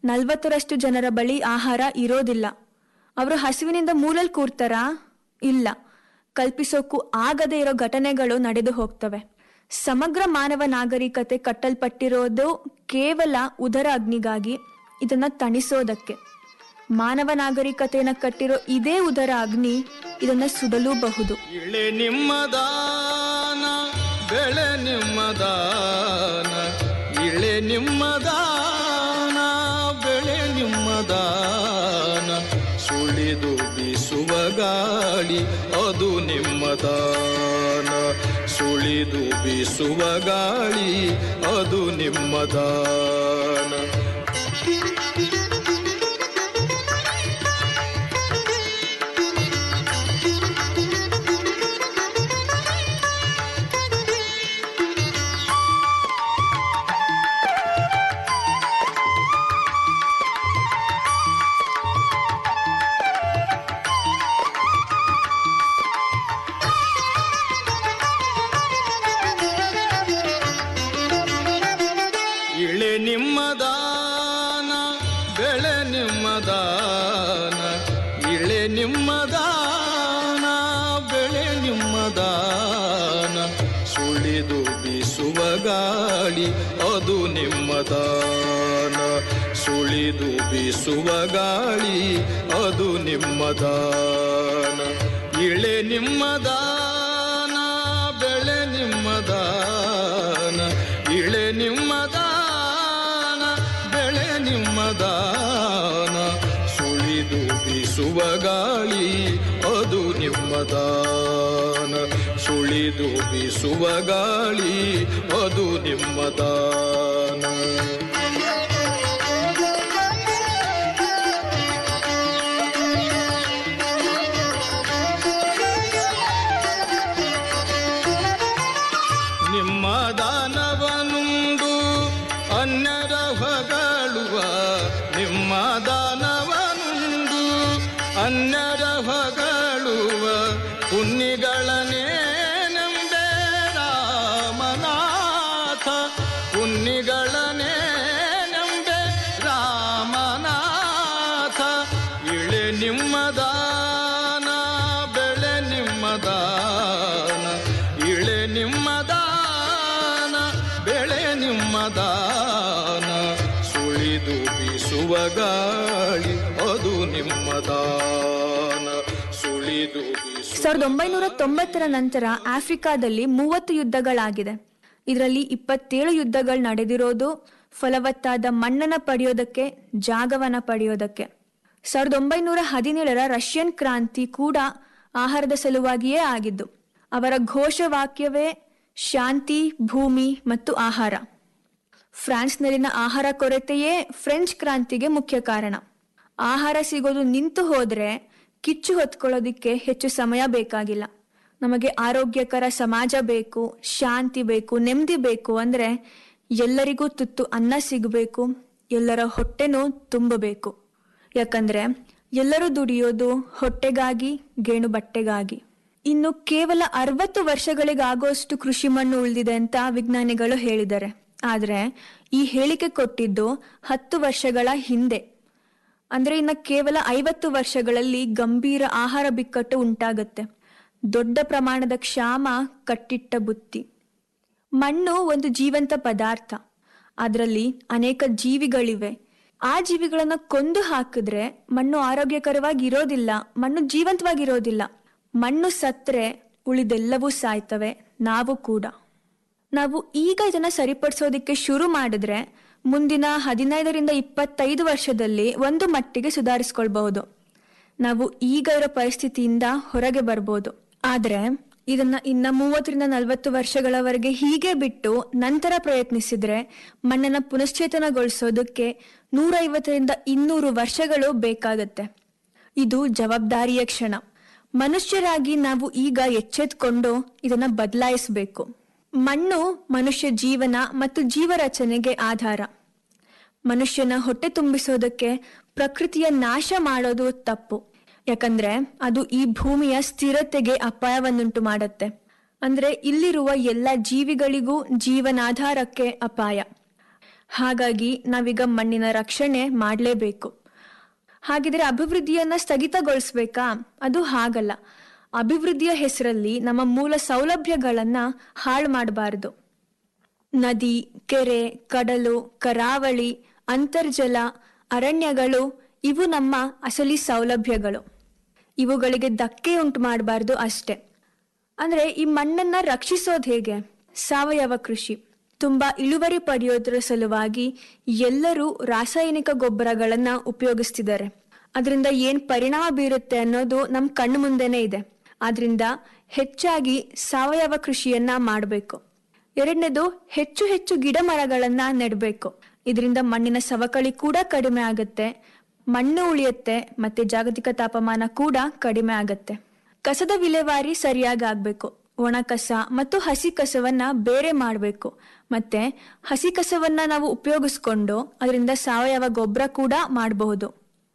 ನಲ್ವತ್ತರಷ್ಟು ಜನರ ಬಳಿ ಆಹಾರ ಇರೋದಿಲ್ಲ ಅವರು ಹಸಿವಿನಿಂದ ಮೂಲಲ್ ಕೂರ್ತಾರಾ ಇಲ್ಲ ಕಲ್ಪಿಸೋಕ್ಕೂ ಆಗದೇ ಇರೋ ಘಟನೆಗಳು ನಡೆದು ಹೋಗ್ತವೆ ಸಮಗ್ರ ಮಾನವ ನಾಗರಿಕತೆ ಕಟ್ಟಲ್ಪಟ್ಟಿರೋದು ಕೇವಲ ಉದರ ಅಗ್ನಿಗಾಗಿ ಇದನ್ನ ತಣಿಸೋದಕ್ಕೆ ಮಾನವ ನಾಗರಿಕತೆಯನ್ನ ಕಟ್ಟಿರೋ ಇದೇ ಉದರ ಅಗ್ನಿ ಇದನ್ನ ಸುಡಲೂಬಹುದು ಇಳೆ ನಿಮ್ಮದಾನ ಬೆಳೆ ನಿಮ್ಮದಾನ ಇಳೆ ನಿಮ್ಮದಾನ ಬೆಳೆ ನಿಮ್ಮದಾನ ಸುಳಿದು ಬೀಸುವ ಗಾಳಿ ಅದು ನಿಮ್ಮದಾನ ಸುಳಿದು ಬೀಸುವ ಗಾಳಿ ಅದು ನಿಮ್ಮದಾನ ಇಳೆ ನಿಮ್ಮದಾನ ಬೆಳೆ ನಿಮ್ಮದಾನ ಇಳೆ ನಿಮ್ಮದಾನ ಬೆಳೆ ನಿಮ್ಮದಾನ ಸುಳಿದು ಬೀಸುವ ಗಾಳಿ ಅದು ನಿಮ್ಮದಾನ ಸುಳಿದು ಬೀಸುವ ಗಾಳಿ ಅದು ನಿಮ್ಮದಾನ ಇಳೆ ನಿಮ್ಮದಾನ ಬೆಳೆ ನಿಮ್ಮದಾನ ಇಳೆ ನಿಮ್ಮದಾನ ಬೆಳೆ ನಿಮ್ಮದಾನ ಸುಳಿದು ಬೀಸುವ ಗಾಳಿ ಅದು ನಿಮ್ಮದಾನ ಸುಳಿದು ಬೀಸುವ ಗಾಳಿ ಅದು ನಿಮ್ಮದಾನ ನಿಮ್ಮ ದಾನವನುಂಡು ಅನ್ಯರ ಹೊಗಳುವ ನಿಮ್ಮ ದಾನವನುಂಡು ಅನ್ಯರ ಹೊಗಳುವ ಪುಣ್ಯಗಳನ್ನೇ ನಂಬೆ ರಾಮನಾಥ ಪುಣ್ಯಗಳನ್ನೇ ನಂಬೆ ರಾಮನಾಥ ಇಳೆ ನಿಮ್ಮದಾನ ಬೆಳೆ ನಿಮ್ಮದಾನ ಇಳೆ ನಿಮ್ಮದಾನ ಬೆಳೆ ನಿಮ್ಮದಾನ ಸುಳಿದು ಬೀಸುವ ಗಾಳಿ ಅದು ನಿಮ್ಮದಾನ ಸುಳಿದು ಬೀಸುವ ಸಾವಿರದ ಒಂಬೈನೂರ ತೊಂಬತ್ತರ ನಂತರ ಆಫ್ರಿಕಾದಲ್ಲಿ ಮೂವತ್ತು ಯುದ್ಧಗಳಾಗಿದೆ ಇದರಲ್ಲಿ ಇಪ್ಪತ್ತೇಳು ಯುದ್ಧಗಳು ನಡೆದಿರೋದು ಫಲವತ್ತಾದ ಮಣ್ಣನ್ನ ಪಡೆಯೋದಕ್ಕೆ ಜಾಗವನ್ನ ಪಡೆಯೋದಕ್ಕೆ ಸಾವಿರದ ಒಂಬೈನೂರ ಹದಿನೇಳರ ರಷ್ಯನ್ ಕ್ರಾಂತಿ ಕೂಡ ಆಹಾರದ ಸಲುವಾಗಿಯೇ ಆಗಿದ್ದು ಅವರ ಘೋಷವಾಕ್ಯವೇ ಶಾಂತಿ ಭೂಮಿ ಮತ್ತು ಆಹಾರ ಫ್ರಾನ್ಸ್ನಲ್ಲಿನ ಆಹಾರ ಕೊರತೆಯೇ ಫ್ರೆಂಚ್ ಕ್ರಾಂತಿಗೆ ಮುಖ್ಯ ಕಾರಣ ಆಹಾರ ಸಿಗೋದು ನಿಂತು ಹೋದ್ರೆ ಕಿಚ್ಚು ಹೊತ್ಕೊಳ್ಳೋದಿಕ್ಕೆ ಹೆಚ್ಚು ಸಮಯ ಬೇಕಾಗಿಲ್ಲ ನಮಗೆ ಆರೋಗ್ಯಕರ ಸಮಾಜ ಬೇಕು ಶಾಂತಿ ಬೇಕು ನೆಮ್ಮದಿ ಬೇಕು ಅಂದ್ರೆ ಎಲ್ಲರಿಗೂ ತುತ್ತು ಅನ್ನ ಸಿಗಬೇಕು ಎಲ್ಲರ ಹೊಟ್ಟೆನೂ ತುಂಬಬೇಕು ಯಾಕಂದ್ರೆ ಎಲ್ಲರೂ ದುಡಿಯೋದು ಹೊಟ್ಟೆಗಾಗಿ ಗೇಣು ಬಟ್ಟೆಗಾಗಿ ಇನ್ನು ಕೇವಲ ಅರವತ್ತು ವರ್ಷಗಳಿಗಾಗುವಷ್ಟು ಕೃಷಿ ಮಣ್ಣು ಉಳಿದಿದೆ ಅಂತ ವಿಜ್ಞಾನಿಗಳು ಹೇಳಿದ್ದಾರೆ ಆದ್ರೆ ಈ ಹೇಳಿಕೆ ಕೊಟ್ಟಿದ್ದು ಹತ್ತು ವರ್ಷಗಳ ಹಿಂದೆ ಅಂದ್ರೆ ಇನ್ನ ಕೇವಲ ಐವತ್ತು ವರ್ಷಗಳಲ್ಲಿ ಗಂಭೀರ ಆಹಾರ ಬಿಕ್ಕಟ್ಟು ಉಂಟಾಗತ್ತೆ ದೊಡ್ಡ ಪ್ರಮಾಣದ ಕ್ಷಾಮ ಕಟ್ಟಿಟ್ಟ ಬುತ್ತಿ ಮಣ್ಣು ಒಂದು ಜೀವಂತ ಪದಾರ್ಥ ಅದರಲ್ಲಿ ಅನೇಕ ಜೀವಿಗಳಿವೆ ಆ ಜೀವಿಗಳನ್ನ ಕೊಂದು ಹಾಕಿದ್ರೆ ಮಣ್ಣು ಆರೋಗ್ಯಕರವಾಗಿ ಇರೋದಿಲ್ಲ ಮಣ್ಣು ಜೀವಂತವಾಗಿರೋದಿಲ್ಲ ಮಣ್ಣು ಸತ್ರೆ ಉಳಿದೆಲ್ಲವೂ ಸಾಯ್ತವೆ ನಾವು ಕೂಡ ನಾವು ಈಗ ಇದನ್ನ ಸರಿಪಡಿಸೋದಿಕ್ಕೆ ಶುರು ಮಾಡಿದ್ರೆ ಮುಂದಿನ ಹದಿನೈದರಿಂದ ಇಪ್ಪತ್ತೈದು ವರ್ಷದಲ್ಲಿ ಒಂದು ಮಟ್ಟಿಗೆ ಸುಧಾರಿಸ್ಕೊಳ್ಬಹುದು ನಾವು ಈಗ ಇರೋ ಪರಿಸ್ಥಿತಿಯಿಂದ ಹೊರಗೆ ಬರ್ಬೋದು ಆದ್ರೆ ಇದನ್ನ ಇನ್ನ ಮೂವತ್ತರಿಂದ ನಲವತ್ತು ವರ್ಷಗಳವರೆಗೆ ಹೀಗೆ ಬಿಟ್ಟು ನಂತರ ಪ್ರಯತ್ನಿಸಿದ್ರೆ ಮಣ್ಣನ್ನ ಪುನಶ್ಚೇತನಗೊಳಿಸೋದಕ್ಕೆ ನೂರೈವತ್ತರಿಂದ ಇನ್ನೂರು ವರ್ಷಗಳು ಬೇಕಾಗತ್ತೆ ಇದು ಜವಾಬ್ದಾರಿಯ ಕ್ಷಣ ಮನುಷ್ಯರಾಗಿ ನಾವು ಈಗ ಎಚ್ಚೆತ್ಕೊಂಡು ಇದನ್ನ ಬದಲಾಯಿಸಬೇಕು ಮಣ್ಣು ಮನುಷ್ಯ ಜೀವನ ಮತ್ತು ಜೀವರಚನೆಗೆ ಆಧಾರ ಮನುಷ್ಯನ ಹೊಟ್ಟೆ ತುಂಬಿಸೋದಕ್ಕೆ ಪ್ರಕೃತಿಯ ನಾಶ ಮಾಡೋದು ತಪ್ಪು ಯಾಕಂದ್ರೆ ಅದು ಈ ಭೂಮಿಯ ಸ್ಥಿರತೆಗೆ ಅಪಾಯವನ್ನುಂಟು ಮಾಡುತ್ತೆ ಅಂದ್ರೆ ಇಲ್ಲಿರುವ ಎಲ್ಲ ಜೀವಿಗಳಿಗೂ ಜೀವನಾಧಾರಕ್ಕೆ ಅಪಾಯ ಹಾಗಾಗಿ ನಾವೀಗ ಮಣ್ಣಿನ ರಕ್ಷಣೆ ಮಾಡಲೇಬೇಕು ಹಾಗಿದ್ರೆ ಅಭಿವೃದ್ಧಿಯನ್ನ ಸ್ಥಗಿತಗೊಳಿಸ್ಬೇಕಾ ಅದು ಹಾಗಲ್ಲ ಅಭಿವೃದ್ಧಿಯ ಹೆಸರಲ್ಲಿ ನಮ್ಮ ಮೂಲ ಸೌಲಭ್ಯಗಳನ್ನ ಹಾಳು ಮಾಡಬಾರದು ನದಿ ಕೆರೆ ಕಡಲು ಕರಾವಳಿ ಅಂತರ್ಜಲ ಅರಣ್ಯಗಳು ಇವು ನಮ್ಮ ಅಸಲಿ ಸೌಲಭ್ಯಗಳು ಇವುಗಳಿಗೆ ಧಕ್ಕೆ ಉಂಟು ಮಾಡಬಾರ್ದು ಅಷ್ಟೆ ಅಂದ್ರೆ ಈ ಮಣ್ಣನ್ನ ರಕ್ಷಿಸೋದು ಹೇಗೆ ಸಾವಯವ ಕೃಷಿ ತುಂಬಾ ಇಳುವರಿ ಪಡೆಯೋದ್ರ ಸಲುವಾಗಿ ಎಲ್ಲರೂ ರಾಸಾಯನಿಕ ಗೊಬ್ಬರಗಳನ್ನ ಉಪಯೋಗಿಸ್ತಿದ್ದಾರೆ ಅದರಿಂದ ಏನ್ ಪರಿಣಾಮ ಬೀರುತ್ತೆ ಅನ್ನೋದು ನಮ್ ಕಣ್ಣು ಮುಂದೆನೆ ಇದೆ ಆದ್ರಿಂದ ಹೆಚ್ಚಾಗಿ ಸಾವಯವ ಕೃಷಿಯನ್ನ ಮಾಡಬೇಕು ಎರಡನೇದು ಹೆಚ್ಚು ಹೆಚ್ಚು ಗಿಡ ಮರಗಳನ್ನ ನೆಡಬೇಕು ಇದರಿಂದ ಮಣ್ಣಿನ ಸವಕಳಿ ಕೂಡ ಕಡಿಮೆ ಆಗುತ್ತೆ ಮಣ್ಣು ಉಳಿಯುತ್ತೆ ಮತ್ತೆ ಜಾಗತಿಕ ತಾಪಮಾನ ಕೂಡ ಕಡಿಮೆ ಆಗುತ್ತೆ ಕಸದ ವಿಲೇವಾರಿ ಸರಿಯಾಗಿ ಆಗ್ಬೇಕು ಒಣ ಕಸ ಮತ್ತು ಹಸಿ ಕಸವನ್ನ ಬೇರೆ ಮಾಡಬೇಕು ಮತ್ತೆ ಹಸಿ ಕಸವನ್ನ ನಾವು ಉಪಯೋಗಿಸ್ಕೊಂಡು ಅದರಿಂದ ಸಾವಯವ ಗೊಬ್ಬರ ಕೂಡ ಮಾಡಬಹುದು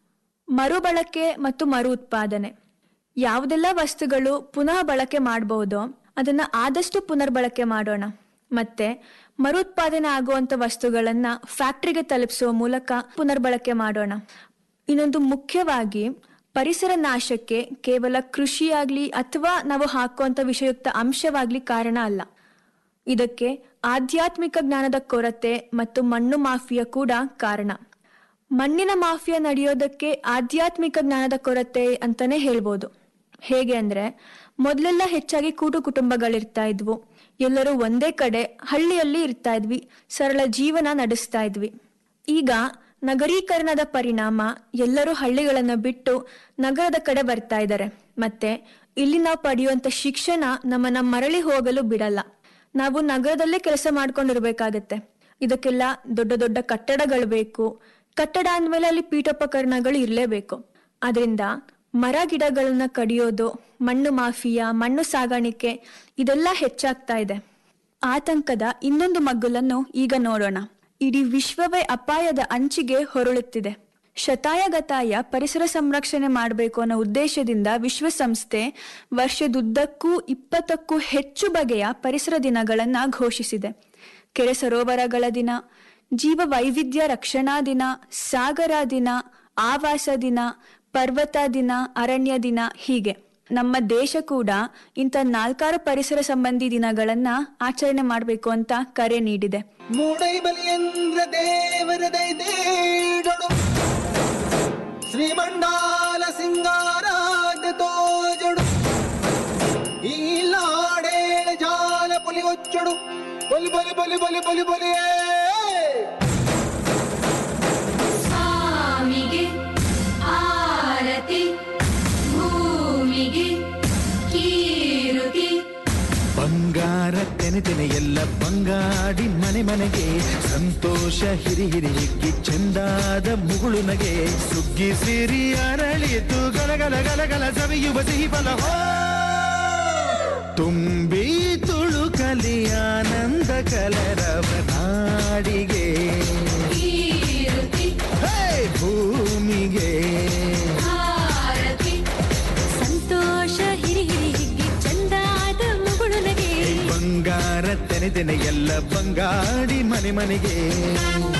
ಮರುಬಳಕೆ ಮತ್ತು ಮರು ಉತ್ಪಾದನೆ ಯಾವುದೆಲ್ಲ ವಸ್ತುಗಳು ಪುನಃ ಬಳಕೆ ಮಾಡಬಹುದೋ ಅದನ್ನ ಆದಷ್ಟು ಪುನರ್ಬಳಕೆ ಮಾಡೋಣ ಮತ್ತೆ ಮರುತ್ಪಾದನೆ ಆಗುವಂತ ವಸ್ತುಗಳನ್ನ ಫ್ಯಾಕ್ಟರಿಗೆ ತಲುಪಿಸುವ ಮೂಲಕ ಪುನರ್ಬಳಕೆ ಮಾಡೋಣ ಇನ್ನೊಂದು ಮುಖ್ಯವಾಗಿ ಪರಿಸರ ನಾಶಕ್ಕೆ ಕೇವಲ ಕೃಷಿಯಾಗ್ಲಿ ಅಥವಾ ನಾವು ಹಾಕುವಂತ ವಿಷಯುಕ್ತ ಅಂಶವಾಗ್ಲಿ ಕಾರಣ ಅಲ್ಲ ಇದಕ್ಕೆ ಆಧ್ಯಾತ್ಮಿಕ ಜ್ಞಾನದ ಕೊರತೆ ಮತ್ತು ಮಣ್ಣು ಮಾಫಿಯಾ ಕೂಡ ಕಾರಣ ಮಣ್ಣಿನ ಮಾಫಿಯಾ ನಡೆಯೋದಕ್ಕೆ ಆಧ್ಯಾತ್ಮಿಕ ಜ್ಞಾನದ ಕೊರತೆ ಅಂತಾನೆ ಹೇಳ್ಬೋದು ಹೇಗೆ ಅಂದ್ರೆ ಮೊದಲೆಲ್ಲ ಹೆಚ್ಚಾಗಿ ಕೂಟು ಕುಟುಂಬಗಳಿರ್ತಾ ಇದ್ವು ಎಲ್ಲರೂ ಒಂದೇ ಕಡೆ ಹಳ್ಳಿಯಲ್ಲಿ ಇರ್ತಾ ಇದ್ವಿ ಸರಳ ಜೀವನ ನಡೆಸ್ತಾ ಇದ್ವಿ ಈಗ ನಗರೀಕರಣದ ಪರಿಣಾಮ ಎಲ್ಲರೂ ಹಳ್ಳಿಗಳನ್ನ ಬಿಟ್ಟು ನಗರದ ಕಡೆ ಬರ್ತಾ ಇದ್ದಾರೆ ಮತ್ತೆ ಇಲ್ಲಿ ನಾವು ಪಡೆಯುವಂತ ಶಿಕ್ಷಣ ನಮ್ಮನ್ನ ಮರಳಿ ಹೋಗಲು ಬಿಡಲ್ಲ ನಾವು ನಗರದಲ್ಲೇ ಕೆಲಸ ಮಾಡ್ಕೊಂಡಿರ್ಬೇಕಾಗತ್ತೆ ಇದಕ್ಕೆಲ್ಲ ದೊಡ್ಡ ದೊಡ್ಡ ಕಟ್ಟಡಗಳು ಬೇಕು ಕಟ್ಟಡ ಅಂದ್ಮೇಲೆ ಅಲ್ಲಿ ಪೀಠೋಪಕರಣಗಳು ಇರಲೇಬೇಕು ಅದರಿಂದ ಮರ ಗಿಡಗಳನ್ನ ಕಡಿಯೋದು ಮಣ್ಣು ಮಾಫಿಯಾ ಮಣ್ಣು ಸಾಗಾಣಿಕೆ ಇದೆಲ್ಲ ಹೆಚ್ಚಾಗ್ತಾ ಇದೆ ಆತಂಕದ ಇನ್ನೊಂದು ಮಗ್ಗುಲನ್ನು ಈಗ ನೋಡೋಣ ಇಡೀ ವಿಶ್ವವೇ ಅಪಾಯದ ಅಂಚಿಗೆ ಹೊರಳುತ್ತಿದೆ ಶತಾಯಗತಾಯ ಪರಿಸರ ಸಂರಕ್ಷಣೆ ಮಾಡಬೇಕು ಅನ್ನೋ ಉದ್ದೇಶದಿಂದ ವಿಶ್ವಸಂಸ್ಥೆ ವರ್ಷದುದ್ದಕ್ಕೂ ಇಪ್ಪತ್ತಕ್ಕೂ ಹೆಚ್ಚು ಬಗೆಯ ಪರಿಸರ ದಿನಗಳನ್ನ ಘೋಷಿಸಿದೆ ಕೆರೆ ಸರೋವರಗಳ ದಿನ ಜೀವ ವೈವಿಧ್ಯ ರಕ್ಷಣಾ ದಿನ ಸಾಗರ ದಿನ ಆವಾಸ ದಿನ ಪರ್ವತ ದಿನ ಅರಣ್ಯ ದಿನ ಹೀಗೆ ನಮ್ಮ ದೇಶ ಕೂಡ ಇಂಥ ನಾಲ್ಕಾರು ಪರಿಸರ ಸಂಬಂಧಿ ದಿನಗಳನ್ನ ಆಚರಣೆ ಮಾಡಬೇಕು ಅಂತ ಕರೆ ನೀಡಿದೆ ಮೂಡೈ ಬಲಿಯಂದ್ರ ದೇವರ ದೈದೇಡೊಡು ಶ್ರೀಮಂಡಾಲ ಸಿಂಗಾರಾಗ ತೋಜಡು ಈ ಲಾಡೇಳ ಜಾಲ ಪುಲಿ ಒಚ್ಚಡು ಬಲಿ ಬಲಿ ಬಲಿ ಬಲಿ ಬಲಿ ಬಲಿಯೇ ಸ್ವಾಮಿಗೆ ಆರತಿ ಭೂಮಿಗೆ ಕೀರುತಿ ಬಂಗಾರ ತೆನೆ ತೆನೆ ಎಲ್ಲ ಬಂಗಾಡಿ ಮನೆ ಮನೆಗೆ ಸಂತೋಷ ಹಿರಿ ಹಿರಿ ಹಿಗ್ಗಿ ಚೆಂದಾದ ಮುಗುಳು ನಗೆ ಸುಗ್ಗಿ ಸಿರಿ ಅರಳಿತು ಗಲಗಲ ಗಲಗಲ ಸವಿಯುವ ಸಿಹಿ ಫಲ ಹೋ ತುಂಬಿ ತುಳುಕಲಿ ಆನಂದ ಕಲರವ ನಾಡಿಗೆ ಕೀರುತಿ ಹೇ ಭೂಮಿಗೆ ಆರತಿ ಸಂತೋಷ ಹಿರಿ ಹಿರಿ ಹಿಗ್ಗಿ ಚಂದಾದ ಮುಗುಳು ನಗೆ ಬಂಗಾರ ತೆನೆ ತೆನೆ ಎಲ್ಲ ಬಂಗಾಡಿ ಮನೆ ಮನೆಗೆ